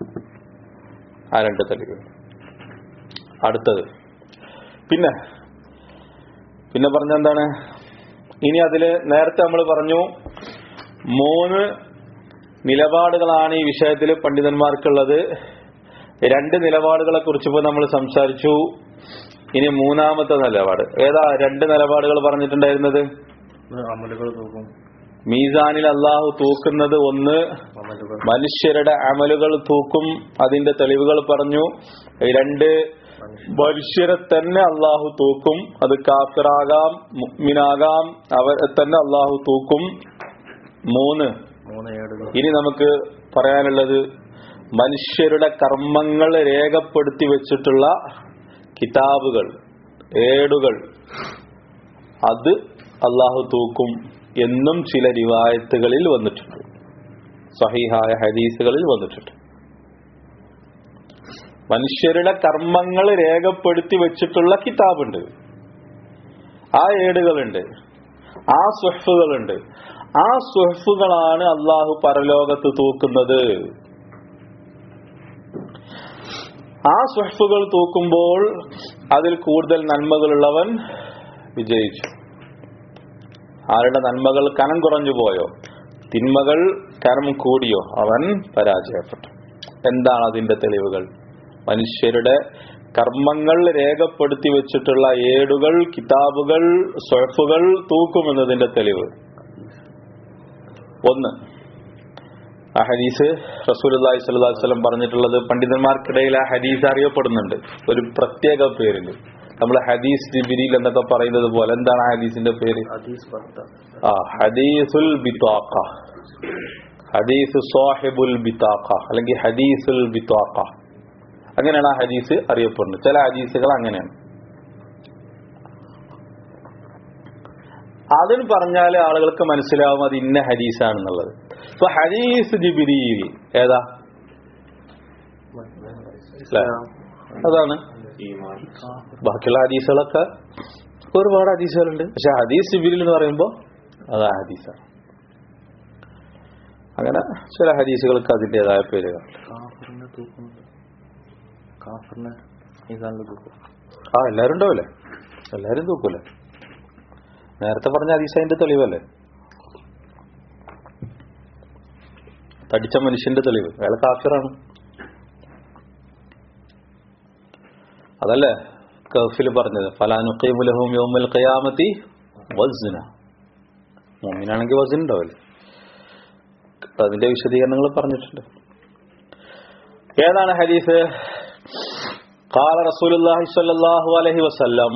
ആ രണ്ട് തെളിവുകൾ അടുത്തത് പിന്നെ പിന്നെ പറഞ്ഞ എന്താണ് ഇനി അതില് നേരത്തെ നമ്മൾ പറഞ്ഞു മൂന്ന് നിലപാടുകളാണ് ഈ വിഷയത്തിൽ പണ്ഡിതന്മാർക്കുള്ളത് രണ്ട് നിലപാടുകളെ കുറിച്ച് ഇപ്പോൾ നമ്മൾ സംസാരിച്ചു ഇനി മൂന്നാമത്തെ നിലപാട് ഏതാ രണ്ട് നിലപാടുകൾ പറഞ്ഞിട്ടുണ്ടായിരുന്നത് ഇത് അമലുകൾ തൂക്കും മീസാനിൽ അള്ളാഹു തൂക്കുന്നത് ഒന്ന് അമലുകൾ മനുഷ്യരുടെ അമലുകൾ തൂക്കും അതിന്റെ തെളിവുകൾ പറഞ്ഞു രണ്ട് മനുഷ്യരെ തന്നെ അള്ളാഹു തൂക്കും അത് കാഫിറാകാം മുഅ്മിനാകാം അവരെ തന്നെ അള്ളാഹു തൂക്കും മൂന്ന് മൂന്ന് ഏടുകൾ ഇനി നമുക്ക് പറയാനുള്ളത് മനുഷ്യരുടെ കർമ്മങ്ങൾ രേഖപ്പെടുത്തി വെച്ചിട്ടുള്ള കിതാബുകൾ ഏടുകൾ അത് അള്ളാഹു തൂക്കും എന്നും ചില റിവായത്തുകളിൽ വന്നിട്ടുണ്ട് സഹിഹായ ഹദീസുകളിൽ വന്നിട്ടുണ്ട് മനുഷ്യരുടെ കർമ്മങ്ങൾ രേഖപ്പെടുത്തി വെച്ചിട്ടുള്ള കിതാബുണ്ട് ആ ഏടുകളുണ്ട് ആ സുഹഫുകളുണ്ട് ആ സുഹഫുകളാണ് അള്ളാഹു പരലോകത്ത് തൂക്കുന്നത് ആ സുഹഫുകൾ തൂക്കുമ്പോൾ അതിൽ കൂടുതൽ നന്മകളുള്ളവൻ വിജയിച്ചു ആരുടെ നന്മകൾ കനം കുറഞ്ഞു പോയോ തിന്മകൾ കനം കൂടിയോ അവൻ പരാജയപ്പെട്ടു എന്താണ് അതിന്റെ തെളിവുകൾ മനുഷ്യരുടെ കർമ്മങ്ങൾ രേഖപ്പെടുത്തി വെച്ചിട്ടുള്ള ഏടുകൾ കിതാബുകൾ സ്വഴഫുകൾ തൂക്കുമെന്നതിന്റെ തെളിവ് ഒന്ന് ആ ഹദീസ് റസൂലി സ്വല്ലല്ലാഹു വസല്ലം പറഞ്ഞിട്ടുള്ളത് പണ്ഡിതന്മാർക്കിടയിൽ ആ ഹദീസ് അറിയപ്പെടുന്നുണ്ട് ഒരു പ്രത്യേക പേരിൽ നമ്മൾ ഹദീസ് ജിബിരിൽ എന്നൊക്കെ പറയുന്നത് പോലെ എന്താണ് ആ ഹദീസിന്റെ പേര് ഹദീസ് ഭർത്ത ആ ഹദീസുൽ ബിത്താഖ ഹദീസ് സാഹിബുൽ ബിത്താഖ അല്ലെങ്കിൽ ഹദീസുൽ ബിത്താഖ അങ്ങനെയാണ് ആ ഹദീസ് അറിയപ്പെടുന്നത് ചില ഹദീസുകൾ അങ്ങനെയാണ് അതിന് പറഞ്ഞാൽ ആളുകൾക്ക് മനസ്സിലാവും അത് ഇന്ന ഹദീസാണെന്നുള്ളത് ഇപ്പൊ ഹദീസ് ജിബിരിയിൽ ഏതാ ഇസ്ലാം അതാണ് ബാക്കിയുള്ള ഹദീസുകളൊക്കെ ഒരുപാട് ഹദീസുകളുണ്ട് പക്ഷെ ഹദീസ് ജിബിരിൽ എന്ന് പറയുമ്പോൾ അത് ആ ഹദീസാണ് അങ്ങനെ ചില ഹദീസുകൾക്ക് അതിൻ്റെതായ പേരുകൾ കാഫറിനെ തൂക്കുന്നുണ്ട് കാഫറിനെ ഇതാണല്ലോ തൂക്കും ആ എല്ലാവരും ഉണ്ടാവില്ലേ എല്ലാവരും തൂക്കൂലേ നേരത്തെ പറഞ്ഞ ഹദീസ് അതിന്റെ തെളിവല്ലേ തടിച്ച മനുഷ്യന്റെ തെളിവ് അയാൾ കാഫിറാണ് അതല്ലേ കഫിൽ പറഞ്ഞത് ഫലാനുഖീമുലഹും യൗമൽ ഖിയാമത്തി വസ്ന മോമിനാണെങ്കിൽ വസൻ ഉണ്ടാവില്ലേ അതിന്റെ വിശദീകരണങ്ങൾ പറഞ്ഞിട്ടുണ്ട് ഏതാണ് ഹദീസ് قال رسول الله صلى الله عليه وسلم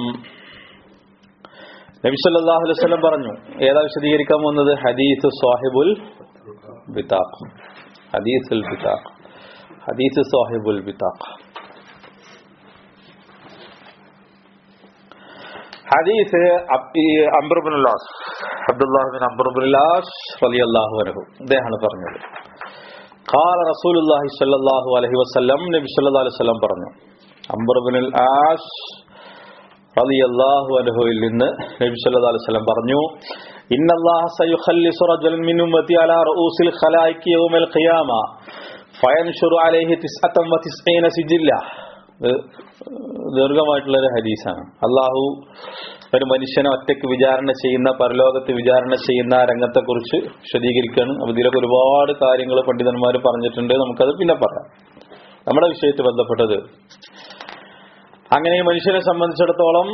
നബി സല്ലല്ലാഹു അലൈഹി വസല്ലം പറഞ്ഞു ഏതാ വിശദീകരിക്കാൻ പോകുന്നത് ഹദീസ് സാഹിബുൽ ബിതാഖ് ഹദീസുൽ ബിതാഖ് ഹദീസ് സാഹിബുൽ ബിതാഖ് ഹദീസ് Amr bin As Abdullah bin Amr bin As റളിയല്ലാഹു അൻഹു അദ്ദേഹമാണ് പറഞ്ഞത് قال رسول الله صلى الله عليه وسلم നബി സല്ലല്ലാഹു അലൈഹി വസല്ലം പറഞ്ഞു അംബർ ബിൻ ആസ് റളിയല്ലാഹു അൻഹുവിൽ നിന്ന് നബി സല്ലല്ലാഹു അലൈഹി വസല്ലം പറഞ്ഞു ഇന്നല്ലാഹ സയുഖല്ലിസു റജലൻ മിൻ ഉമ്മത്തി അലാ റഊസിൽ ഖലായികി യൗമൽ ഖിയാമ ഫയൻഷുറു അലൈഹി തിസ്അതൻ വതിസ്ഈന സിജില്ല ഇത് ദീർഘമായിട്ടുള്ള ഒരു ഹദീസാണ് അള്ളാഹു ഒരു മനുഷ്യനെ ഒറ്റയ്ക്ക് വിചാരണ ചെയ്യുന്ന പരലോകത്ത് വിചാരണ ചെയ്യുന്ന രംഗത്തെ കുറിച്ച് വിശദീകരിക്കുകയാണ് അപ്പൊ ഇതിലൊക്കെ ഒരുപാട് കാര്യങ്ങൾ പണ്ഡിതന്മാർ പറഞ്ഞിട്ടുണ്ട് നമുക്കത് പിന്നെ പറയാം നമ്മുടെ വിഷയത്തിൽ ബന്ധപ്പെട്ടത് അങ്ങനെ ഈ മനുഷ്യനെ സംബന്ധിച്ചിടത്തോളം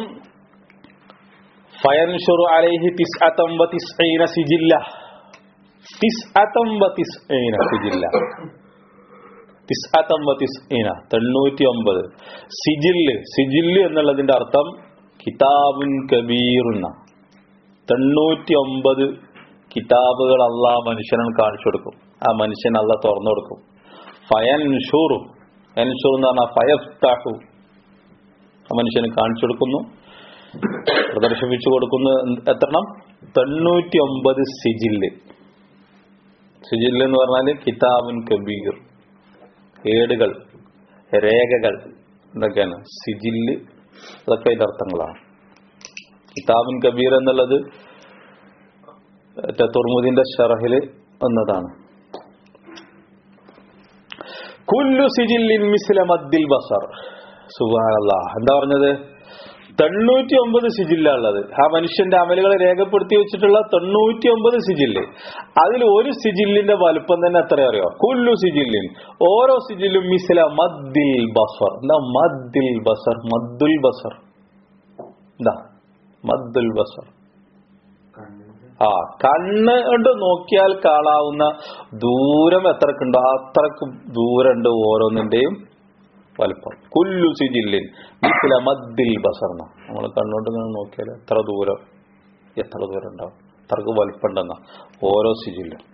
ഫയൻഷുറു അലൈഹി തിസ്അതം വതിസ്ഈന സിജില്ല തിസ്അതം വതിസ്ഈന സിജില്ല തിസ്അതം വതിസ്ഈന തൊണ്ണൂറ്റി ഒമ്പത് സിജില്ല് സിജില്ല് എന്നുള്ളതിന്റെ അർത്ഥം കിതാബുൻ കബീറുന്ന തൊണ്ണൂറ്റി ഒമ്പത് കിതാബുകൾ അള്ളാഹ് മനുഷ്യനെ കാണിച്ചു കൊടുക്കും ആ മനുഷ്യൻ അള്ള തുറന്നു കൊടുക്കും ഫയൻഷുറു എൻഷുർ എന്ന് പറഞ്ഞാൽ ഫയഫ്താഹു ആ മനുഷ്യന് കാണിച്ചു കൊടുക്കുന്നു പ്രദർശിപ്പിച്ചു കൊടുക്കുന്നു എത്രണ്ണം തൊണ്ണൂറ്റി ഒമ്പത് സിജില്ല് സിജില്ല് എന്ന് പറഞ്ഞാല് കിതാബുൻ കബീർ ഏടുകൾ രേഖകൾ എന്തൊക്കെയാണ് സിജില്ല് അതൊക്കെ അതിന്റെ അർത്ഥങ്ങളാണ് കിതാബുൻ കബീർ എന്നുള്ളത് മറ്റേ തുർമുദിന്റെ ഷറഹില് എന്നതാണ് കുല്ലു സിജില്ലിൻ മിസ്ല മദ്ദിൽ ബസർ സുബാനല്ലാ എന്താ പറഞ്ഞത് തൊണ്ണൂറ്റി ഒമ്പത് സിജില്ല ഉള്ളത് ആ മനുഷ്യന്റെ അമലുകളെ രേഖപ്പെടുത്തി വെച്ചിട്ടുള്ള തൊണ്ണൂറ്റി ഒമ്പത് സിജില്ല് അതിൽ ഒരു സിജില്ലിന്റെ വലുപ്പം തന്നെ എത്ര അറിയോ കുല്ലു സിജില്ലിൻ ഓരോ സിജില്ലും മിസ്ല മദ്ദിൽ ബസർ എന്താ മദ്ദിൽ ബസർ മദ്ദുൽ ബസർ എന്താ മദ്ദുൽ ബസർ ആ കണ്ണ് കൊണ്ട് നോക്കിയാൽ കാണാവുന്ന ദൂരം എത്രക്കുണ്ടോ അത്രക്ക് ദൂരമുണ്ട് ഓരോന്നിന്റെയും വലുപ്പം കുല്ലു സിജില്ലിൻ മിസ്ല മദ്ദിൽ ബസർന്ന നമ്മൾ കണ്ണുകൊണ്ട് ഇങ്ങനെ നോക്കിയാൽ എത്ര ദൂരം എത്ര ദൂരം ഉണ്ടാവും അത്രക്ക് വലുപ്പം ഉണ്ടെന്ന ഓരോ സിജില്ലും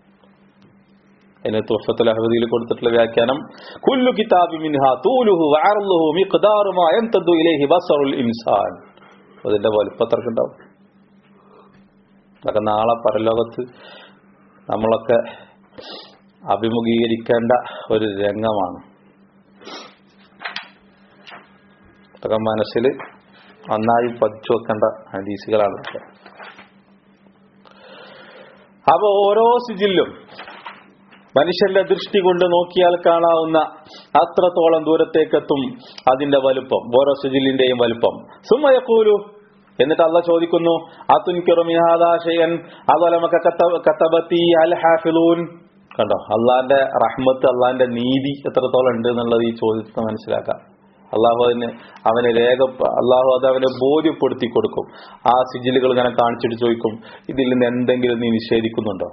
അതിന് തുഫത്തുൽ അഹമ്മദിയിൽ കൊടുത്തിട്ടുള്ള വ്യാഖ്യാനം കുല്ലു കിതാബി മിൻഹ തൂലുഹു വഅർളുഹു മിഖ്ദാറു മാ യംതദു ഇലൈഹി ബസറുൽ ഇൻസാൻ അതിന്റെ വലുപ്പം എത്രക്ക് ഉണ്ടാവും അതൊക്കെ നാളെ പരലോകത്ത് നമ്മളൊക്കെ അഭിമുഖീകരിക്കേണ്ട ഒരു രംഗമാണ് അതൊക്കെ മനസ്സിൽ നന്നായി പതിച്ചു വെക്കേണ്ട ഹദീസുകളാണ് ഇതൊക്കെ. അപ്പൊ ഓരോ സിജില്ലും മനുഷ്യന്റെ ദൃഷ്ടി കൊണ്ട് നോക്കിയാൽ കാണാവുന്ന അത്രത്തോളം ദൂരത്തേക്കെത്തും അതിന്റെ വലുപ്പം ഓരോ സിജിലിന്റെയും വലുപ്പം സുമയക്കൂലു എന്നിട്ട് അല്ല ചോദിക്കുന്നു അതുൻകിറുമിഹാദാശയൻ അതുലമക്ക കത്തബത്തി അൽ ഹാഫിലൂൻ കണ്ടോ അള്ളാന്റെ റഹ്മത്ത് അള്ളാന്റെ നീതി എത്രത്തോളം ഉണ്ട് എന്നുള്ളത് ഈ ചോദ്യത്തിന് മനസ്സിലാക്കാം അള്ളാഹു അതിന് അവന് രേഖ അള്ളാഹു അത് അവനെ ബോധ്യപ്പെടുത്തി കൊടുക്കും ആ സിജിലുകൾ ഇങ്ങനെ കാണിച്ചിട്ട് ചോദിക്കും ഇതിൽ നിന്ന് എന്തെങ്കിലും നീ നിഷേധിക്കുന്നുണ്ടോ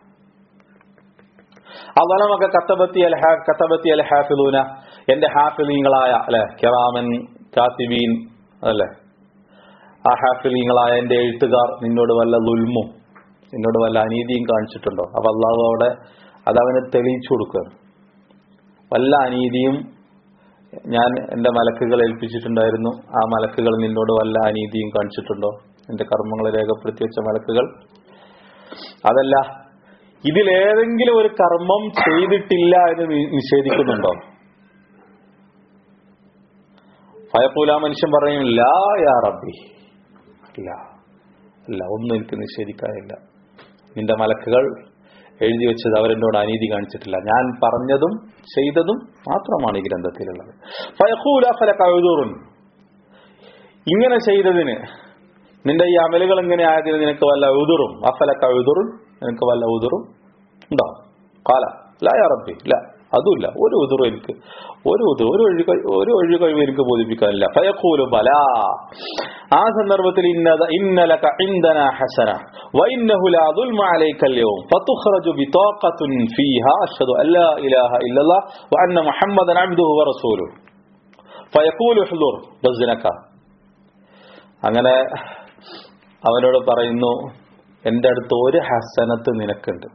അവലമൊക്കെ കത്തബത്തി അൽ ഹാ കത്തബത്തി അൽ ഹാഫിലൂന എന്റെ ഹാഫിലീങ്ങളായ അല്ലെ കിറാമൻ കാത്തിബീൻ അല്ലേ ആ ഹാഫിലീങ്ങളായ എന്റെ എഴുത്തുകാർ നിന്നോട് വല്ല ദുൽമും നിന്നോട് വല്ല അനീതിയും കാണിച്ചിട്ടുണ്ടോ അപ്പൊ അള്ളാഹു അവിടെ അതവന് തെളിയിച്ചു കൊടുക്കുകയാണ് വല്ല അനീതിയും ഞാൻ എന്റെ മലക്കുകൾ ഏൽപ്പിച്ചിട്ടുണ്ടായിരുന്നു ആ മലക്കുകൾ നിന്നോട് വല്ല അനീതിയും കാണിച്ചിട്ടുണ്ടോ എന്റെ കർമ്മങ്ങളെ രേഖപ്പെടുത്തി വെച്ച മലക്കുകൾ അതല്ല ഇതിലേതെങ്കിലും ഒരു കർമ്മം ചെയ്തിട്ടില്ല എന്ന് നി- നിഷേധിക്കുന്നുണ്ടോ ഫയപ്പൂല മനുഷ്യൻ പറയും ലാ യാ റബ്ബി ഇല്ല ഇല്ല ഒന്നും എനിക്ക് നിഷേധിക്കാനില്ല നിന്റെ മലക്കുകൾ എഴുതി വെച്ചത് അവരെന്നോട് അനീതി കാണിച്ചിട്ടില്ല ഞാൻ പറഞ്ഞതും ചെയ്തതും മാത്രമാണ് ഈ ഗ്രന്ഥത്തിലുള്ളത് ഫയഖൂല ഫലക ഉദുറുൻ ഇങ്ങനെ ചെയ്തതിന് നിന്റെ ഈ അമലുകൾ ഇങ്ങനെ ആയതിന് നിനക്ക് വല്ല ഉതുറും അഫലക്ക ഉതുറും നിനക്ക് വല്ല ഉതുറും ഉണ്ടോ കാല ലാ യാ റബ്ബി ഇല്ല അതുമില്ല ഒരു ഉതുറും എനിക്ക് ഒരു ഉതുർ ഒരു ഒഴി ഒരു ഒഴി കഴിവ് എനിക്ക് ബോധിപ്പിക്കാനില്ല ഫയഖൂലു ബലാ ആ സന്ദർഭത്തിൽ ഇന്നത ഇന്നലക ഇൻദന ഹസന وإنه لا ظلم عليك اليوم فتخرج بطاقة فيها أشهد أن لا إله إلا الله وأن محمدا عبده ورسوله فيقول احضر وزنك അങ്ങനെ അവനോട് പറയുന്നു എൻ്റെ അടുത്ത് ഒരു ഹസനത്ത് നിനക്കുണ്ട്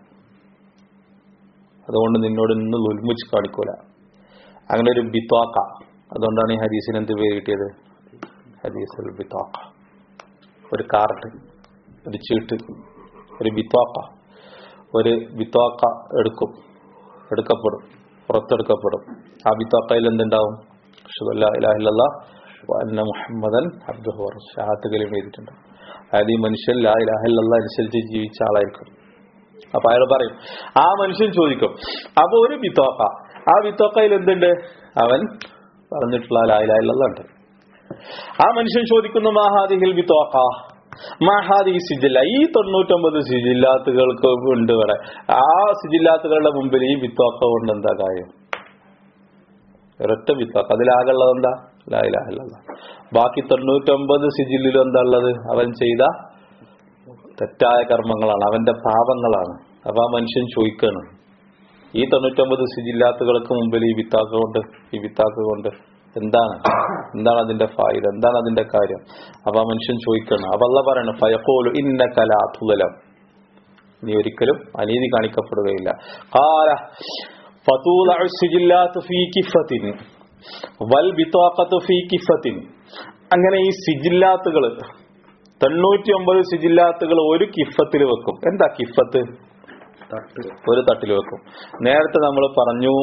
അതുകൊണ്ട് നിന്നോട് ഇന്ന് ലുൽമുച്ച് കാണിക്കൂല അങ്ങനെ ഒരു ബിത്വാക്ക അതുകൊണ്ടാണ് ഈ ഹദീസിന് എന്ത് പേര് കിട്ടിയത് ഹദീസുൽ ബിത്വാക്ക ഒരു കാർഡ് ഒരു ചീട്ട് ഒരു ബിത്വാക്ക ഒരു ബിത്വാക്ക എടുക്കും എടുക്കപ്പെടും പുറത്തെടുക്കപ്പെടും ആ ബിത്വാക്കയിൽ എന്തുണ്ടാവും അഷ്ഹദു അല്ലാ ഇലാഹ ഇല്ലല്ലാഹ് വ അന്ന മുഹമ്മദൻ അബ്ദുഹു വറസൂലുഹു ഷഹാദത്ത് കലിമ എഴുതിയിട്ടുണ്ട് അതായത് ഈ മനുഷ്യൻ ലാ ഇലാഹ ഇല്ലല്ലാഹ് അനുസരിച്ച് ജീവിച്ച ആളായിരിക്കും അപ്പൊ അയാൾ പറയും ആ മനുഷ്യൻ ചോദിക്കും അപ്പൊ ഒരു ബിത്തോക്ക ആ ബിത്തോക്കയിൽ എന്തുണ്ട് അവൻ പറഞ്ഞിട്ടുള്ള ലാ ഇലാഹ ഇല്ലല്ലാഹ് ഉണ്ട് ആ മനുഷ്യൻ ചോദിക്കുന്നു മാഹാദിഹിൽ ബിത്തോക്ക മാഹാദി സിജില്ല ഈ തൊണ്ണൂറ്റൊമ്പത് സിജില്ലാത്തുകൾക്ക് ഉണ്ട് ഇവിടെ ആ സിജില്ലാത്തുകളുടെ മുമ്പിൽ ഈ ബിത്തോക്ക കൊണ്ട് എന്താ കാര്യം ഒരൊറ്റ ബിത്തോക്ക അതിലാകുള്ളത് എന്താ ലാ ഇലാഹ ഇല്ലല്ലാഹ് ബാക്കി തൊണ്ണൂറ്റൊമ്പത് സിജില്ലിലും എന്താ ഉള്ളത് അവൻ ചെയ്ത തെറ്റായ കർമ്മങ്ങളാണ് അവന്റെ പാപങ്ങളാണ് അപ്പൊ ആ മനുഷ്യൻ ചോദിക്കണം ഈ തൊണ്ണൂറ്റൊമ്പത് സിജില്ലാത്തുകൾക്ക് മുമ്പിൽ ഈ വിത്താക്ക കൊണ്ട് ഈ വിത്താക്ക കൊണ്ട് എന്താണ് എന്താണ് അതിന്റെ ഫായിദ എന്താണ് അതിന്റെ കാര്യം അപ്പൊ ആ മനുഷ്യൻ ചോദിക്കണം അപ്പൊ അല്ല പറയണം ഫയക്കോലു ഇന്ന കലാതുലം നീ ഒരിക്കലും അനീതി കാണിക്കപ്പെടുകയില്ല കാല ഫതൂല സിജില്ലാത്ത് ഫീ കിഫത്തിൻ വൽ ബിത്വാഖത്ത് ഫീ കിഫത്തിൻ അങ്ങനെ ഈ സിജില്ലാത്തുകൾ തൊണ്ണൂറ്റി ഒമ്പത് സിജില്ലാത്തുകൾ ഒരു കിഫത്തിൽ വെക്കും എന്താ കിഫത്ത് തട്ട് ഒരു തട്ടിൽ വെക്കും നേരത്തെ നമ്മൾ പറഞ്ഞു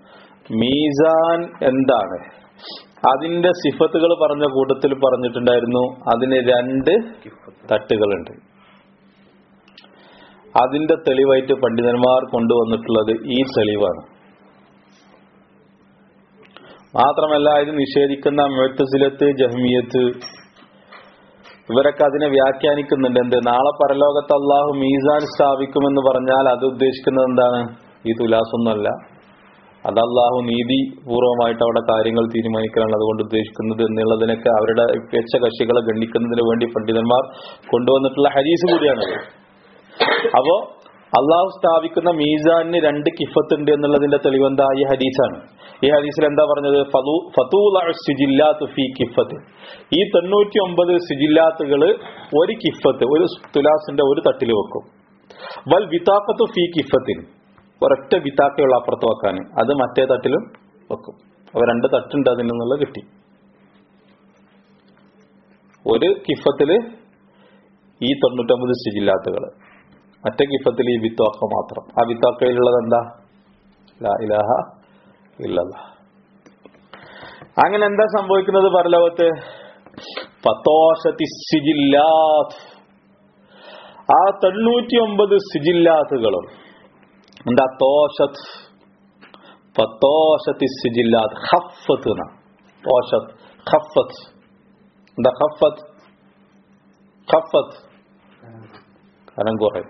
മീസാൻ എന്താണ് അതിന്റെ സിഫത്തുകൾ പറഞ്ഞ കൂട്ടത്തിൽ പറഞ്ഞിട്ടുണ്ടായിരുന്നു അതിന് രണ്ട് തട്ടുകളുണ്ട് അതിന്റെ തെളിവായിട്ട് പണ്ഡിതന്മാർ കൊണ്ടുവന്നിട്ടുള്ളത് ഈ തെളിവാണ് മാത്രമല്ല ഇത് നിഷേധിക്കുന്ന മുഴത്തസിലത്ത് ജഹ്മിയത്ത് ഇവരൊക്കെ അതിനെ വ്യാഖ്യാനിക്കുന്നുണ്ട് എന്ത് നാളെ പരലോകത്ത് അള്ളാഹു മീസാൻ സ്ഥാപിക്കുമെന്ന് പറഞ്ഞാൽ അത് ഉദ്ദേശിക്കുന്നത് എന്താണ് ഈ തുലാസൊന്നുമല്ല അത് അള്ളാഹു നീതിപൂർവമായിട്ട് അവിടെ കാര്യങ്ങൾ തീരുമാനിക്കലാണ് അതുകൊണ്ട് ഉദ്ദേശിക്കുന്നത് എന്നുള്ളതിനൊക്കെ അവരുടെ വെച്ച കക്ഷികളെ ഗണ്ണിക്കുന്നതിന് വേണ്ടി പണ്ഡിതന്മാർ കൊണ്ടുവന്നിട്ടുള്ള ഹരീസ് കൂടിയാണത് അപ്പോ അള്ളാഹു സ്ഥാപിക്കുന്ന മീസാനിന് രണ്ട് കിഫത്ത് ഉണ്ട് എന്നുള്ളതിന്റെ തെളിവെന്താ ഈ ഹദീസാണ് ഈ ഹദീസിൽ എന്താ പറഞ്ഞത് ഫതു- ഫതൂല സിജില്ലാത്ത് ഫീ കിഫത്ത് ഈ തൊണ്ണൂറ്റി ഒമ്പത് സിജില്ലാത്തുകള് ഒരു കിഫത്ത് ഒരു തുലാസിന്റെ ഒരു തട്ടിൽ വെക്കും വൽ വിതാക്കത്ത് ഫീ കിഫത്തിൻ ഒരൊറ്റ വിതാക്കയുള്ള അപ്പുറത്ത് വെക്കാൻ അത് മറ്റേ തട്ടിലും വെക്കും അപ്പൊ രണ്ട് തട്ടുണ്ട് അതിൽ നിന്നുള്ള കിട്ടി ഒരു കിഫത്തില് ഈ തൊണ്ണൂറ്റൊമ്പത് സിജില്ലാത്തുകള് മറ്റേ കിഫത്തിൽ ഈ വിത്വാക്ക മാത്രം ആ വിത്വാക്കയിലുള്ളത് എന്താ ലാ ഇലാഹ ഇല്ലല്ലാ അങ്ങനെ എന്താ സംഭവിക്കുന്നത് പരലോകത്ത് ഫത്തോഷത്തി സിജില്ലാത്ത് ആ തൊണ്ണൂറ്റി ഒമ്പത് സിജില്ലാത്തുകളും എന്താ തോഷത്ത് ഫത്തോഷത്തി സിജില്ലാത്ത് ഹഫത്ത് എന്നാ തോഷത്ത് ഖഫത്ത് എന്താ ഖഫത്ത് ഖഫത്ത് കനം കുറയും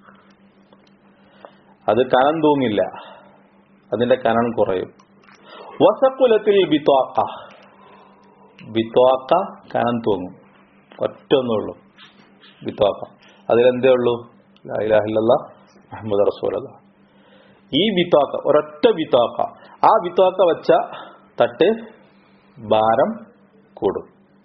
അത് കനം തൂങ്ങില്ല അതിന്റെ കനം കുറയും വസക്കുലത്തിൽ ബിത്വാക്ക ബിത്വാക്ക കനം തൂങ്ങും ഒറ്റ ഒന്നേ ഉള്ളൂ ബിത്വാക്ക അതിലെന്തേ ഉള്ളൂ ലാ ഇലാഹ ഇല്ലല്ലാഹ് മുഹമ്മദ് റസൂലല്ല ഈ ബിത്വാക്ക ഒരൊറ്റ ബിത്വാക്ക ആ ബിത്വാക്ക വെച്ച തട്ട് ഭാരം കൂടും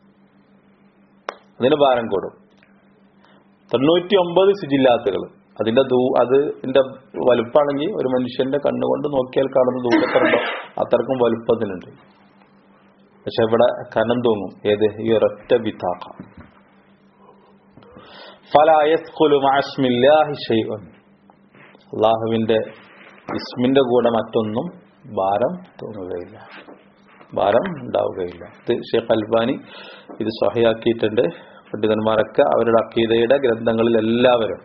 അതിന് ഭാരം കൂടും തൊണ്ണൂറ്റി ഒമ്പത് സിജില്ലാത്തുകൾ അതിന്റെ ദൂ അതിന്റെ വലുപ്പാണെങ്കിൽ ഒരു മനുഷ്യന്റെ കണ്ണുകൊണ്ട് നോക്കിയാൽ കാണുന്ന ദൂരത്തിലുണ്ടോ അത്രക്കും വലുപ്പത്തിനുണ്ട് പക്ഷെ ഇവിടെ കനം തോന്നും ഏത് ഈ ഒരൊറ്റ ബിത്താക്ക അള്ളാഹുവിന്റെ ഇസ്മിന്റെ കൂടെ മറ്റൊന്നും ഭാരം തോന്നുകയില്ല ഭാരം ഉണ്ടാവുകയില്ല ഇത് ഷെയ്ഖ് അൽബാനി ഇത് സഹയാക്കിയിട്ടുണ്ട് പണ്ഡിതന്മാരൊക്കെ അവരുടെ അക്കീതയുടെ ഗ്രന്ഥങ്ങളിൽ എല്ലാവരും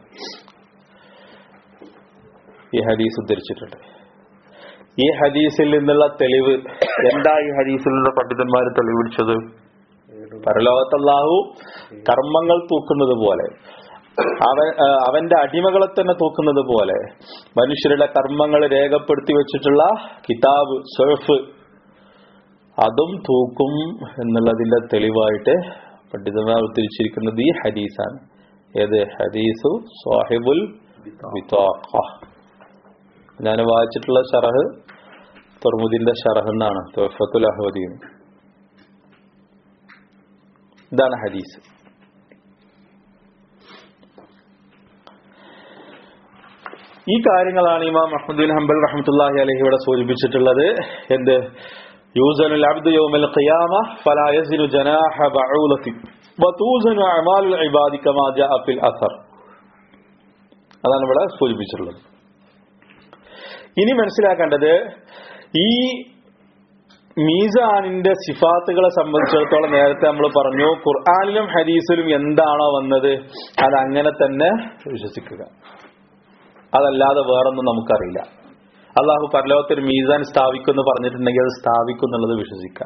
ഈ ഹദീസ് ഉദ്ധരിച്ചിട്ടുണ്ട് ഈ ഹദീസിൽ നിന്നുള്ള തെളിവ് എന്താ ഈ ഹദീസിൽ നിന്ന് പണ്ഡിതന്മാർ തെളിവിടിച്ചത് പരലോകത്തല്ലാഹു കർമ്മങ്ങൾ തൂക്കുന്നത് പോലെ അവൻ അവന്റെ അടിമകളെ തന്നെ തൂക്കുന്നത് പോലെ മനുഷ്യരുടെ കർമ്മങ്ങൾ രേഖപ്പെടുത്തി വെച്ചിട്ടുള്ള കിതാബ് സെർഫ് അതും തൂക്കും എന്നുള്ളതിന്റെ തെളിവായിട്ട് പണ്ഡിതന്മാർ ഉദ്ധരിച്ചിരിക്കുന്നത് ഈ ഹദീസാണ് ഏത് ഹദീസു സാഹിബുൽ ബിത്താഖ ഞാൻ വായിച്ചിട്ടുള്ള ഷറഹ് തുറമുദിന്റെ ഷറഹ് എന്നാണ് തോഫത്തുൽ അഹ്വദീൻ ഇതാണ് ഹദീസ് ഈ കാര്യങ്ങളാണ് ഇമാം അഹമ്മദുൽ ഹംബൽ റഹ്മത്തുല്ലാഹി അലഹി ഇവിടെ സൂചിപ്പിച്ചിട്ടുള്ളത് എന്ത് يوزن العبد يوم القيامة فلا يزن جناح بعولة وتوزن أعمال العباد كما جاء في الأثر അതാണ് ഇവിടെ സൂചിപ്പിച്ചിട്ടുള്ളത് ഇനി മനസ്സിലാക്കേണ്ടത് ഈ മീസാനിന്റെ സിഫാത്തുകളെ സംബന്ധിച്ചിടത്തോളം നേരത്തെ നമ്മൾ പറഞ്ഞു ഖുർആാനിലും ഹദീസിലും എന്താണോ വന്നത് അത് അങ്ങനെ തന്നെ വിശ്വസിക്കുക അതല്ലാതെ വേറൊന്നും നമുക്കറിയില്ല അള്ളാഹു പരലോകത്തിൽ മീസാൻ സ്ഥാപിക്കും എന്ന് പറഞ്ഞിട്ടുണ്ടെങ്കിൽ അത് സ്ഥാപിക്കും എന്നുള്ളത് വിശ്വസിക്കാം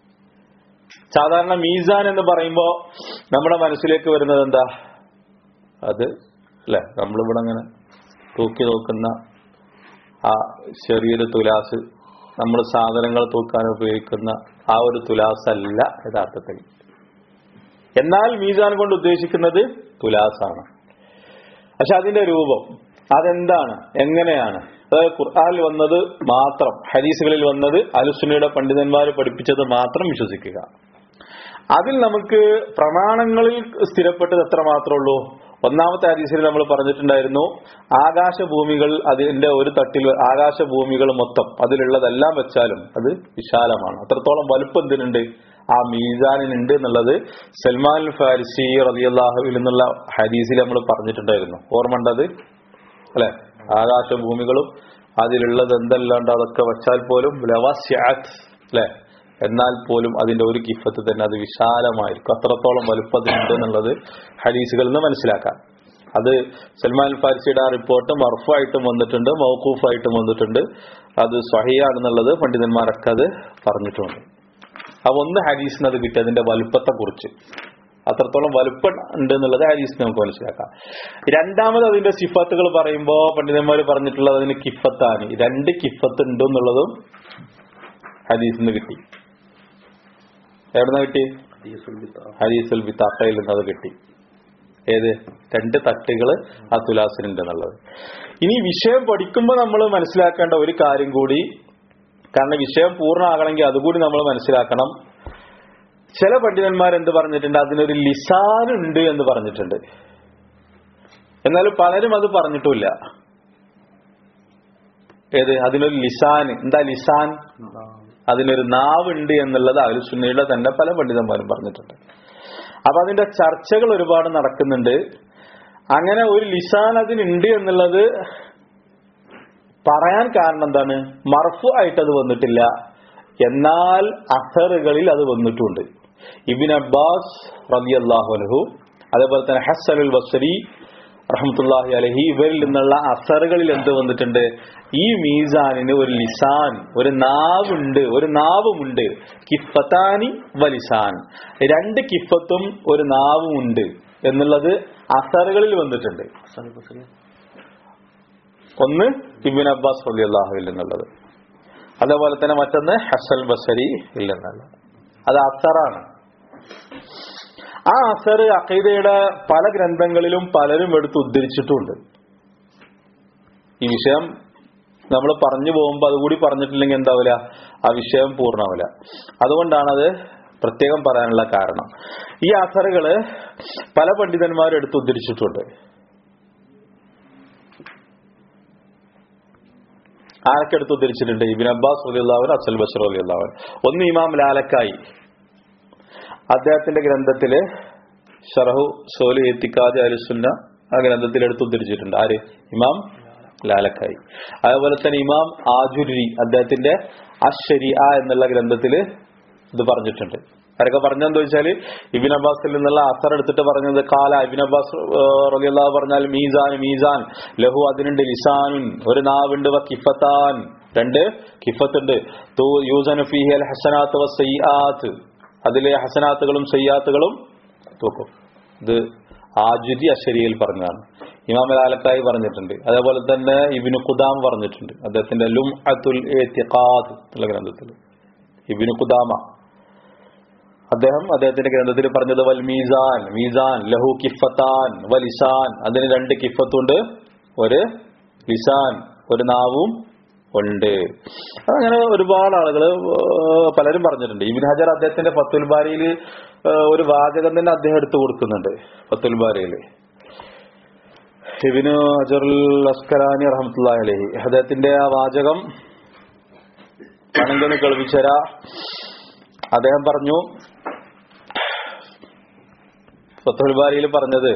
സാധാരണ മീസാൻ എന്ന് പറയുമ്പോൾ നമ്മുടെ മനസ്സിലേക്ക് വരുന്നത് എന്താ അത് അല്ലെ നമ്മളിവിടെ അങ്ങനെ തൂക്കി നോക്കുന്ന ആ ചെറിയൊരു തുലാസ് നമ്മൾ സാധനങ്ങൾ തൂക്കാൻ ഉപയോഗിക്കുന്ന ആ ഒരു തുലാസ് അല്ല യഥാർത്ഥത്തിൽ എന്നാൽ മീസാൻ കൊണ്ട് ഉദ്ദേശിക്കുന്നത് തുലാസാണ് പക്ഷെ അതിന്റെ രൂപം അതെന്താണ് എങ്ങനെയാണ് അതായത് ഖുർആാനിൽ വന്നത് മാത്രം ഹദീസുകളിൽ വന്നത് അലുസുനയുടെ പണ്ഡിതന്മാർ പഠിപ്പിച്ചത് മാത്രം വിശ്വസിക്കുക അതിൽ നമുക്ക് പ്രമാണങ്ങളിൽ സ്ഥിരപ്പെട്ടത് എത്ര മാത്രമേ ഉള്ളൂ ഒന്നാമത്തെ ഹദീസിൽ നമ്മൾ പറഞ്ഞിട്ടുണ്ടായിരുന്നു ആകാശഭൂമികൾ അതിന്റെ ഒരു തട്ടിൽ ആകാശഭൂമികൾ മൊത്തം അതിലുള്ളതെല്ലാം വെച്ചാലും അത് വിശാലമാണ് അത്രത്തോളം വലുപ്പം എന്തിനുണ്ട് ആ മീസാനിനുണ്ട് എന്നുള്ളത് സൽമാൻ ഫാരിസി റലിയല്ലാഹുവിൽ നിന്നുള്ള ഹദീസിൽ നമ്മൾ പറഞ്ഞിട്ടുണ്ടായിരുന്നു ഓർമ്മ ഉണ്ടത് അല്ലെ ആകാശഭൂമികളും അതിലുള്ളത് എന്തെല്ലാണ്ട് അതൊക്കെ വെച്ചാൽ പോലും അല്ലെ എന്നാൽ പോലും അതിന്റെ ഒരു കിഫത്ത് തന്നെ അത് വിശാലമായിരിക്കും അത്രത്തോളം വലുപ്പത്തിനുണ്ട് എന്നുള്ളത് ഹദീസുകളിൽ നിന്ന് മനസ്സിലാക്കാം അത് സൽമാൻ ഫാരിസിയുടെ ആ റിപ്പോർട്ട് മർഫായിട്ടും വന്നിട്ടുണ്ട് മൗക്കൂഫായിട്ടും വന്നിട്ടുണ്ട് അത് സഹിയാണെന്നുള്ളത് പണ്ഡിതന്മാരൊക്കെ അത് പറഞ്ഞിട്ടുണ്ട് അപ്പൊ ഒന്ന് ഹദീസിന് അത് കിട്ടി അതിന്റെ വലുപ്പത്തെ കുറിച്ച് അത്രത്തോളം വലുപ്പം ഉണ്ട് എന്നുള്ളത് ഹദീസിന് നമുക്ക് മനസ്സിലാക്കാം രണ്ടാമത് അതിന്റെ സിഫത്തുകൾ പറയുമ്പോൾ പണ്ഡിതന്മാർ പറഞ്ഞിട്ടുള്ളത് അതിന് കിഫത്താണ് രണ്ട് കിഫത്ത് ഉണ്ട് എന്നുള്ളതും ഹദീസിന് കിട്ടി എവിടുന്ന കിട്ടി ഹദീസുൽ ബിത്താഖയിൽ നിന്ന് അത് കിട്ടി ഏത് രണ്ട് തട്ടുകൾ ആ തുലാസിനുണ്ട് എന്നുള്ളത് ഇനി വിഷയം പഠിക്കുമ്പോൾ നമ്മൾ മനസ്സിലാക്കേണ്ട ഒരു കാര്യം കൂടി കാരണം വിഷയം പൂർണ്ണമാകണമെങ്കിൽ അതുകൂടി നമ്മൾ മനസ്സിലാക്കണം ചില പണ്ഡിതന്മാർ എന്ത് പറഞ്ഞിട്ടുണ്ട് അതിനൊരു ലിസാൻ ഉണ്ട് എന്ന് പറഞ്ഞിട്ടുണ്ട് എന്നാൽ പലരും അത് പറഞ്ഞിട്ടില്ല ഏത് അതിനൊരു ലിസാൻ എന്താ ലിസാൻ അതിനൊരു നാവുണ്ട് എന്നുള്ളത് അലുസുന്നയുടെ തന്നെ പല പണ്ഡിതന്മാരും പറഞ്ഞിട്ടുണ്ട് അപ്പൊ അതിന്റെ ചർച്ചകൾ ഒരുപാട് നടക്കുന്നുണ്ട് അങ്ങനെ ഒരു ലിസാൻ അതിനുണ്ട് എന്നുള്ളത് പറയാൻ കാരണം എന്താണ് മർഫു ആയിട്ട് അത് വന്നിട്ടില്ല എന്നാൽ അസറുകളിൽ അത് വന്നിട്ടുണ്ട് ഇബിൻ അബ്ബാസ് റബി അള്ളാഹുലഹു അതേപോലെ തന്നെ ഹസനുൽ ബസരി റഹ്മത്തുല്ലാഹി അലഹി ഇവരിൽ നിന്നുള്ള അസറുകളിൽ എന്ത് വന്നിട്ടുണ്ട് ഈ മീസാനിന് ഒരു ലിസാൻ ഒരു നാവുണ്ട് ഒരു നാവുമുണ്ട് കിഫത്താനി വലിസാൻ രണ്ട് കിഫത്തും ഒരു നാവുമുണ്ട് എന്നുള്ളത് അസറുകളിൽ വന്നിട്ടുണ്ട് ഹസൻ ബസരി ഒന്ന് ഇബിൻ അബ്ബാസ് റലി അള്ളാഹുവിൽ നിന്നുള്ളത് അതേപോലെ തന്നെ മറ്റൊന്ന് ഹസൽ ബസരി ഇല്ലെന്നുള്ളത് അത് അസറാണ് ആ അസർ അഖീദയുടെ പല ഗ്രന്ഥങ്ങളിലും പലരും എടുത്ത് ഉദ്ധരിച്ചിട്ടുമുണ്ട് ഈ വിഷയം നമ്മൾ പറഞ്ഞു പോകുമ്പോൾ അതുകൂടി പറഞ്ഞിട്ടില്ലെങ്കിൽ എന്താവില്ല ആ വിഷയം പൂർണ്ണമാവില്ല അതുകൊണ്ടാണത് പ്രത്യേകം പറയാനുള്ള കാരണം ഈ അസറുകള് പല പണ്ഡിതന്മാരും എടുത്ത് ഉദ്ധരിച്ചിട്ടുണ്ട് ആരൊക്കെ എടുത്ത് ഉദ്ധരിച്ചിട്ടുണ്ട് ഇബിൻ അബ്ബാസ് റലിയുള്ളവൻ അസൽ ബഷർ റലിയുള്ളവൻ ഒന്ന് ഇമാം ലാലക്കായി അദ്ദേഹത്തിന്റെ ഗ്രന്ഥത്തില് ഷറഹു സോലി എത്തിക്കാതെ അലുസുന്ന ആ ഗ്രന്ഥത്തിൽ എടുത്ത് ഉദ്ധരിച്ചിട്ടുണ്ട് ആര് ഇമാം ലാലക്കായി അതേപോലെ തന്നെ ഇമാം ആജുരി അദ്ദേഹത്തിന്റെ അഷരിയ എന്നുള്ള ഗ്രന്ഥത്തില് ഇത് പറഞ്ഞിട്ടുണ്ട് ആരൊക്കെ പറഞ്ഞെന്ന് വെച്ചാല് ഇബിൻ അബ്ബാസിൽ നിന്നുള്ള അസർ എടുത്തിട്ട് പറഞ്ഞത് കാല ഇബിൻ അബ്ബാസ് റലിയുള്ള പറഞ്ഞാൽ മീസാൻ മീസാൻ ലഹു അതിനുണ്ട് ലിസാനുൻ ഒരു നാവുണ്ട് വ കിഫത്താൻ രണ്ട് കിഫത്തുണ്ട് തൂ യൂസനു ഫീഹി അൽ ഹസനാത്ത് വ സയ്യാത്ത് അതിലെ ഹസനാത്തുകളും സയ്യാത്തുകളും തൂക്കും ഇത് ആജുരി അഷരിയയിൽ പറഞ്ഞതാണ് ഇമാം ലാലക്കായി പറഞ്ഞിട്ടുണ്ട് അതേപോലെ തന്നെ ഇബിനു ഖുദാം പറഞ്ഞിട്ടുണ്ട് അദ്ദേഹത്തിന്റെ ലും അത്തുൽ എത്തിഖാദ് എന്നുള്ള ഗ്രന്ഥത്തിൽ ഇബിനു ഖുദാമ അദ്ദേഹം അദ്ദേഹത്തിന്റെ ഗ്രന്ഥത്തിൽ പറഞ്ഞത് വൽ മീസാൻ മീസാൻ ലഹു കിഫത്താൻ വലിസാൻ അതിന് രണ്ട് കിഫത്തുണ്ട് ഒരു ലിസാൻ ഒരു നാവും ഉണ്ട് അങ്ങനെ ഒരുപാട് ആളുകൾ പലരും പറഞ്ഞിട്ടുണ്ട് ഇബിൻ ഹജർ അദ്ദേഹത്തിന്റെ ഫത്തുൽ ബാരിയിൽ ഒരു വാചകം തന്നെ അദ്ദേഹം എടുത്തു കൊടുക്കുന്നുണ്ട് ഫത്തുൽ ബാരിയിൽ ഇബിന് ഹജറുൽ അസ്കലാനി റഹമത്തുല്ലാഹി അലഹി അദ്ദേഹത്തിന്റെ ആ വാചകം വേണമെങ്കിൽ കേൾപ്പിച്ചരാ അദ്ദേഹം പറഞ്ഞു ഫത്തുൽ ബാരിയിൽ പറഞ്ഞത്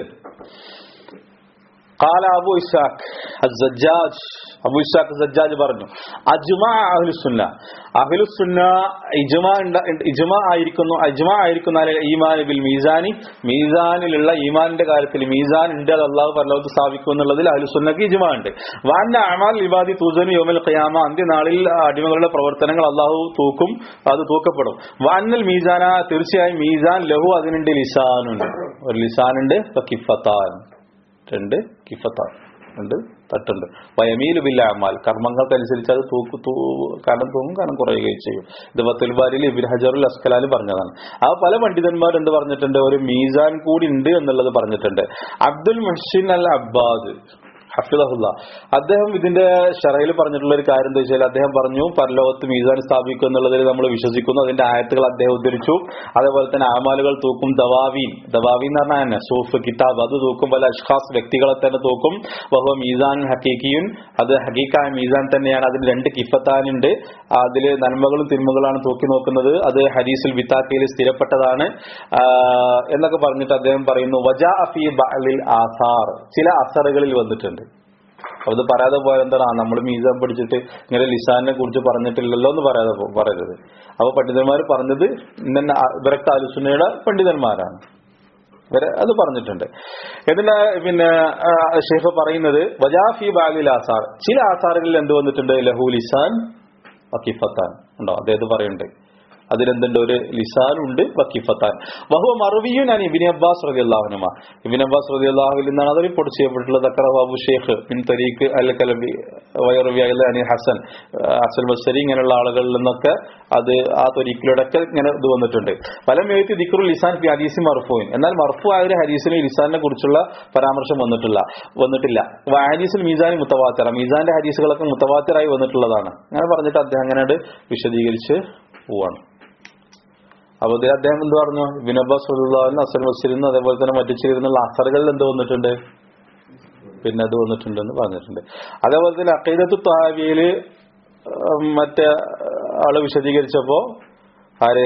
قال അബു ഇസാഖ് الزجاج അബു ഇസാഖ് സജ്ജാജ് പറഞ്ഞു അജ്മ അഹ്ലുസുന്ന അഹ്ലുസുന്ന ഇജ്മാ ഉണ്ട- ഇജ്മാ ആയിരിക്കുന്നു അജ്മാ ആയിരിക്കുന്ന ഈമാൻ ബിൽ മീസാനി മീസാനിലുള്ള ഈമാനിന്റെ കാര്യത്തിൽ മീസാൻ ഉണ്ട് അത് അള്ളാഹു പരലോകത്ത് സ്ഥാപിക്കും എന്നുള്ളതിൽ അഹ്ലുസുന്നക്ക് ഇജ്മാ ഉണ്ട് വാന്ന അമാൽ വിവാദി തൂസനു യോമൽ ഖിയാമ അന്ത്യനാളിൽ അടിമകളുടെ പ്രവർത്തനങ്ങൾ അള്ളാഹു തൂക്കും അത് തൂക്കപ്പെടും വാന്നൽ മീസാന തീർച്ചയായും മീസാൻ ലഹു അതിനുണ്ട് ലിസാനുണ്ട് ഒരു ലിസാനുണ്ട് കിഫത്താൻ രണ്ട് കിഫത്താൻ രണ്ട് തട്ടുണ്ട് വയമീലു ബില്ല അമാൽ കർമ്മങ്ങൾക്കനുസരിച്ച് അത് തൂക്ക് തൂ കനം തൂങ്ങും കനം കുറയുകയും ചെയ്യും ഇത് ഫത്തുൽബാരിൽ ഇബിൻ ഹജറുൽ അസ്കലാൽ പറഞ്ഞതാണ് ആ പല പണ്ഡിതന്മാർ എന്ത് പറഞ്ഞിട്ടുണ്ട് ഒരു മീസാൻ കൂടി ഉണ്ട് എന്നുള്ളത് പറഞ്ഞിട്ടുണ്ട് അബ്ദുൽ മുഹ്സിൻ അൽ അബ്ബാദ് ഹഫിദഹുല്ല അദ്ദേഹം ഇതിന്റെ ഷറയിൽ പറഞ്ഞിട്ടുള്ള ഒരു കാര്യം എന്താ വെച്ചാൽ അദ്ദേഹം പറഞ്ഞു പരലോകത്ത് മീസാൻ സ്ഥാപിക്കും എന്നുള്ളതിൽ നമ്മൾ വിശ്വസിക്കുന്നു അതിന്റെ ആയത്തുകൾ അദ്ദേഹം ഉദ്ധരിച്ചു അതേപോലെ തന്നെ ആമാലുകൾ തൂക്കും ദവാവീൻ ദവാവീൻ എന്ന് പറഞ്ഞാൽ തന്നെ സൂഫ് കിതാബ് അത് തൂക്കും പല അഷ്ഖാസ് വ്യക്തികളെ തന്നെ തൂക്കും ബഹു മീസാൻ ഹക്കീക്കിയും അത് ഹക്കീക്കായ മീസാൻ തന്നെയാണ് അതിന് രണ്ട് കിഫത്താനുണ്ട് അതിൽ നന്മകളും തിന്മകളാണ് തൂക്കി നോക്കുന്നത് അത് ഹരീസുൽ ബിത്താക്കയിൽ സ്ഥിരപ്പെട്ടതാണ് ആ, എന്നൊക്കെ പറഞ്ഞിട്ട് അദ്ദേഹം പറയുന്നു വജാ അഫി ബഅലിൽ ആസാർ ചില അസറുകളിൽ വന്നിട്ടുണ്ട് അപ്പൊ ഇത് പറയാതെ പോയാൽ എന്താണ് നമ്മൾ മീസാൻ പഠിച്ചിട്ട് ഇങ്ങനെ ലിസാനെ കുറിച്ച് പറഞ്ഞിട്ടില്ലല്ലോ എന്ന് പറയാതെ പോ- പറയരുത് അപ്പൊ പണ്ഡിതന്മാർ പറഞ്ഞത് ഇന്ന ഇവരൊക്കെ ആലുസുന്നയുടെ പണ്ഡിതന്മാരാണ് ഇവരെ അത് പറഞ്ഞിട്ടുണ്ട് എന്നിട്ട് പിന്നെ ആ, ഷെയ്ഖ് പറയുന്നത് വജാഫി ബാലിൽ ആസാർ ചില ആസാറുകളിൽ എന്ത് വന്നിട്ടുണ്ട് ലഹു ലിസാൻ വക്കിഫത്താൻ ഉണ്ടോ അദ്ദേഹം പറയുന്നുണ്ട് അതിലെന്തുണ്ട് ഒരു ലിസാൻ ഉണ്ട് വക്കിഫത്താൻ വഹുവ മറുവിയും ഞാൻ ഇബിൻ അബ്ബാസ് റതി അള്ളാഹുനുമ ഇബിൻ അബ്ബാസ് റതി അള്ളാഹുവിൽ നിന്നാണ് അത് റിപ്പോർട്ട് ചെയ്യപ്പെട്ടിട്ടുള്ളത് അക്കറ അബു ഷേഖ് ബിൻ തരീഖ് അൽ കലബി വയറുബി അലി ഹസൻ അസൽ ബസരി ഇങ്ങനെയുള്ള ആളുകളിൽ നിന്നൊക്കെ അത് ആ തൊരീക്കിലൂടെയൊക്കെ ഇങ്ങനെ ഇത് വന്നിട്ടുണ്ട് പല മേത്ത് ദിക്റുൽ ലിസാൻ ഫി ഹദീസി മർഫൂൻ എന്നാൽ മർഫു ആയ ഒരു ഹദീസിന് ലിസാനെ കുറിച്ചുള്ള പരാമർശം വന്നിട്ടില്ല വന്നിട്ടില്ല വ ഹദീസുൽ മീസാനി മുത്തവാത്തിറ മീസാന്റെ ഹദീസുകളൊക്കെ മുത്തവാത്തിറായി വന്നിട്ടുള്ളതാണ് അങ്ങനെ പറഞ്ഞിട്ട് അദ്ദേഹം അങ്ങനെ വിശദീകരിച്ച് പോവാണ് അപ്പൊ ഇതിൽ അദ്ദേഹം എന്ത് പറഞ്ഞു ഇബിൻ അബ്ബാസ് റളിയല്ലാഹു അസൽ ബസീറിന്ന് അതേപോലെ തന്നെ മറ്റു ചേരുന്നുള്ള അസറുകളിൽ എന്ത് വന്നിട്ടുണ്ട് പിന്നെ അത് വന്നിട്ടുണ്ടെന്ന് പറഞ്ഞിട്ടുണ്ട് അതേപോലെ തന്നെ അക്കീദത്തു താവിയില് മറ്റേ ആള് വിശദീകരിച്ചപ്പോ ആര്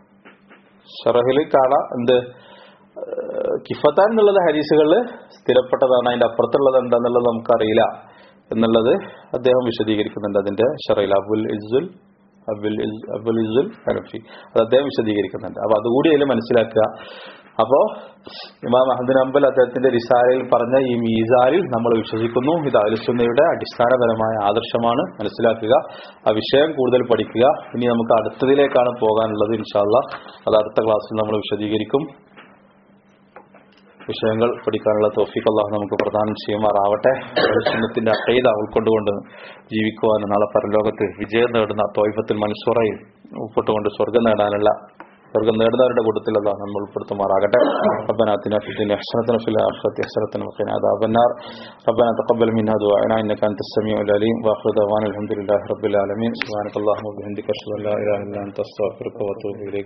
ഷറഹില് കാണാം എന്ത് ഏഹ് കിഫത്താൻ എന്നുള്ളത് ഹരീസുകളിൽ സ്ഥിരപ്പെട്ടതാണ് അതിന്റെ അപ്പുറത്തുള്ളത് എന്താന്നുള്ളത് നമുക്കറിയില്ല എന്നുള്ളത് അദ്ദേഹം വിശദീകരിക്കുന്നുണ്ട് അതിന്റെ ഷറയിൽ അബുൽ ഇസുൽ അബുൽ ഇസ്- അബുൽ ഇസുൽ ഹനഫി അത് അദ്ദേഹം വിശദീകരിക്കുന്നുണ്ട് അപ്പൊ അതുകൂടി അതിൽ മനസ്സിലാക്കുക അപ്പോ ഇമാം അഹമ്മദ് അമ്പൽ അദ്ദേഹത്തിന്റെ റിസാലയിൽ പറഞ്ഞ ഈ മീസാനിൽ നമ്മൾ വിശ്വസിക്കുന്നു ഇത് അലുസുന്നയുടെ അടിസ്ഥാനപരമായ ആദർശമാണ് മനസ്സിലാക്കുക ആ വിഷയം കൂടുതൽ പഠിക്കുക ഇനി നമുക്ക് അടുത്തതിലേക്കാണ് പോകാനുള്ളത് ഇൻഷാല്ല അത് അടുത്ത ക്ലാസ്സിൽ നമ്മൾ വിശദീകരിക്കും വിഷയങ്ങൾ പഠിക്കാനുള്ള തോഫിക്ക് അള്ളാഹു നമുക്ക് പ്രദാനം ചെയ്യുമാറാവട്ടെ സുന്നത്തിന്റെ അക്കൈത ഉൾക്കൊണ്ടുകൊണ്ട് ജീവിക്കുവാനും നാളെ പരലോകത്ത് വിജയം നേടുന്ന തോയ്ഫത്തിൽ മൻസൂറയിൽ ഉൾപ്പെട്ടുകൊണ്ട് സ്വർഗം നേടാനുള്ള സ്വർഗം നേടുന്നവരുടെ കൂട്ടത്തിൽ അള്ളാഹു നമ്മൾ ഉൾപ്പെടുത്തുമാറാകട്ടെ ربنا آتنا في الدنيا حسنة وفي الآخرة حسنة وقنا عذاب النار ربنا تقبل منا دعاءنا إنك أنت السميع العليم وآخر دعوانا الحمد لله رب العالمين سبحانك اللهم وبحمدك أشهد أن لا إله إلا أنت أستغفرك وأتوب إليك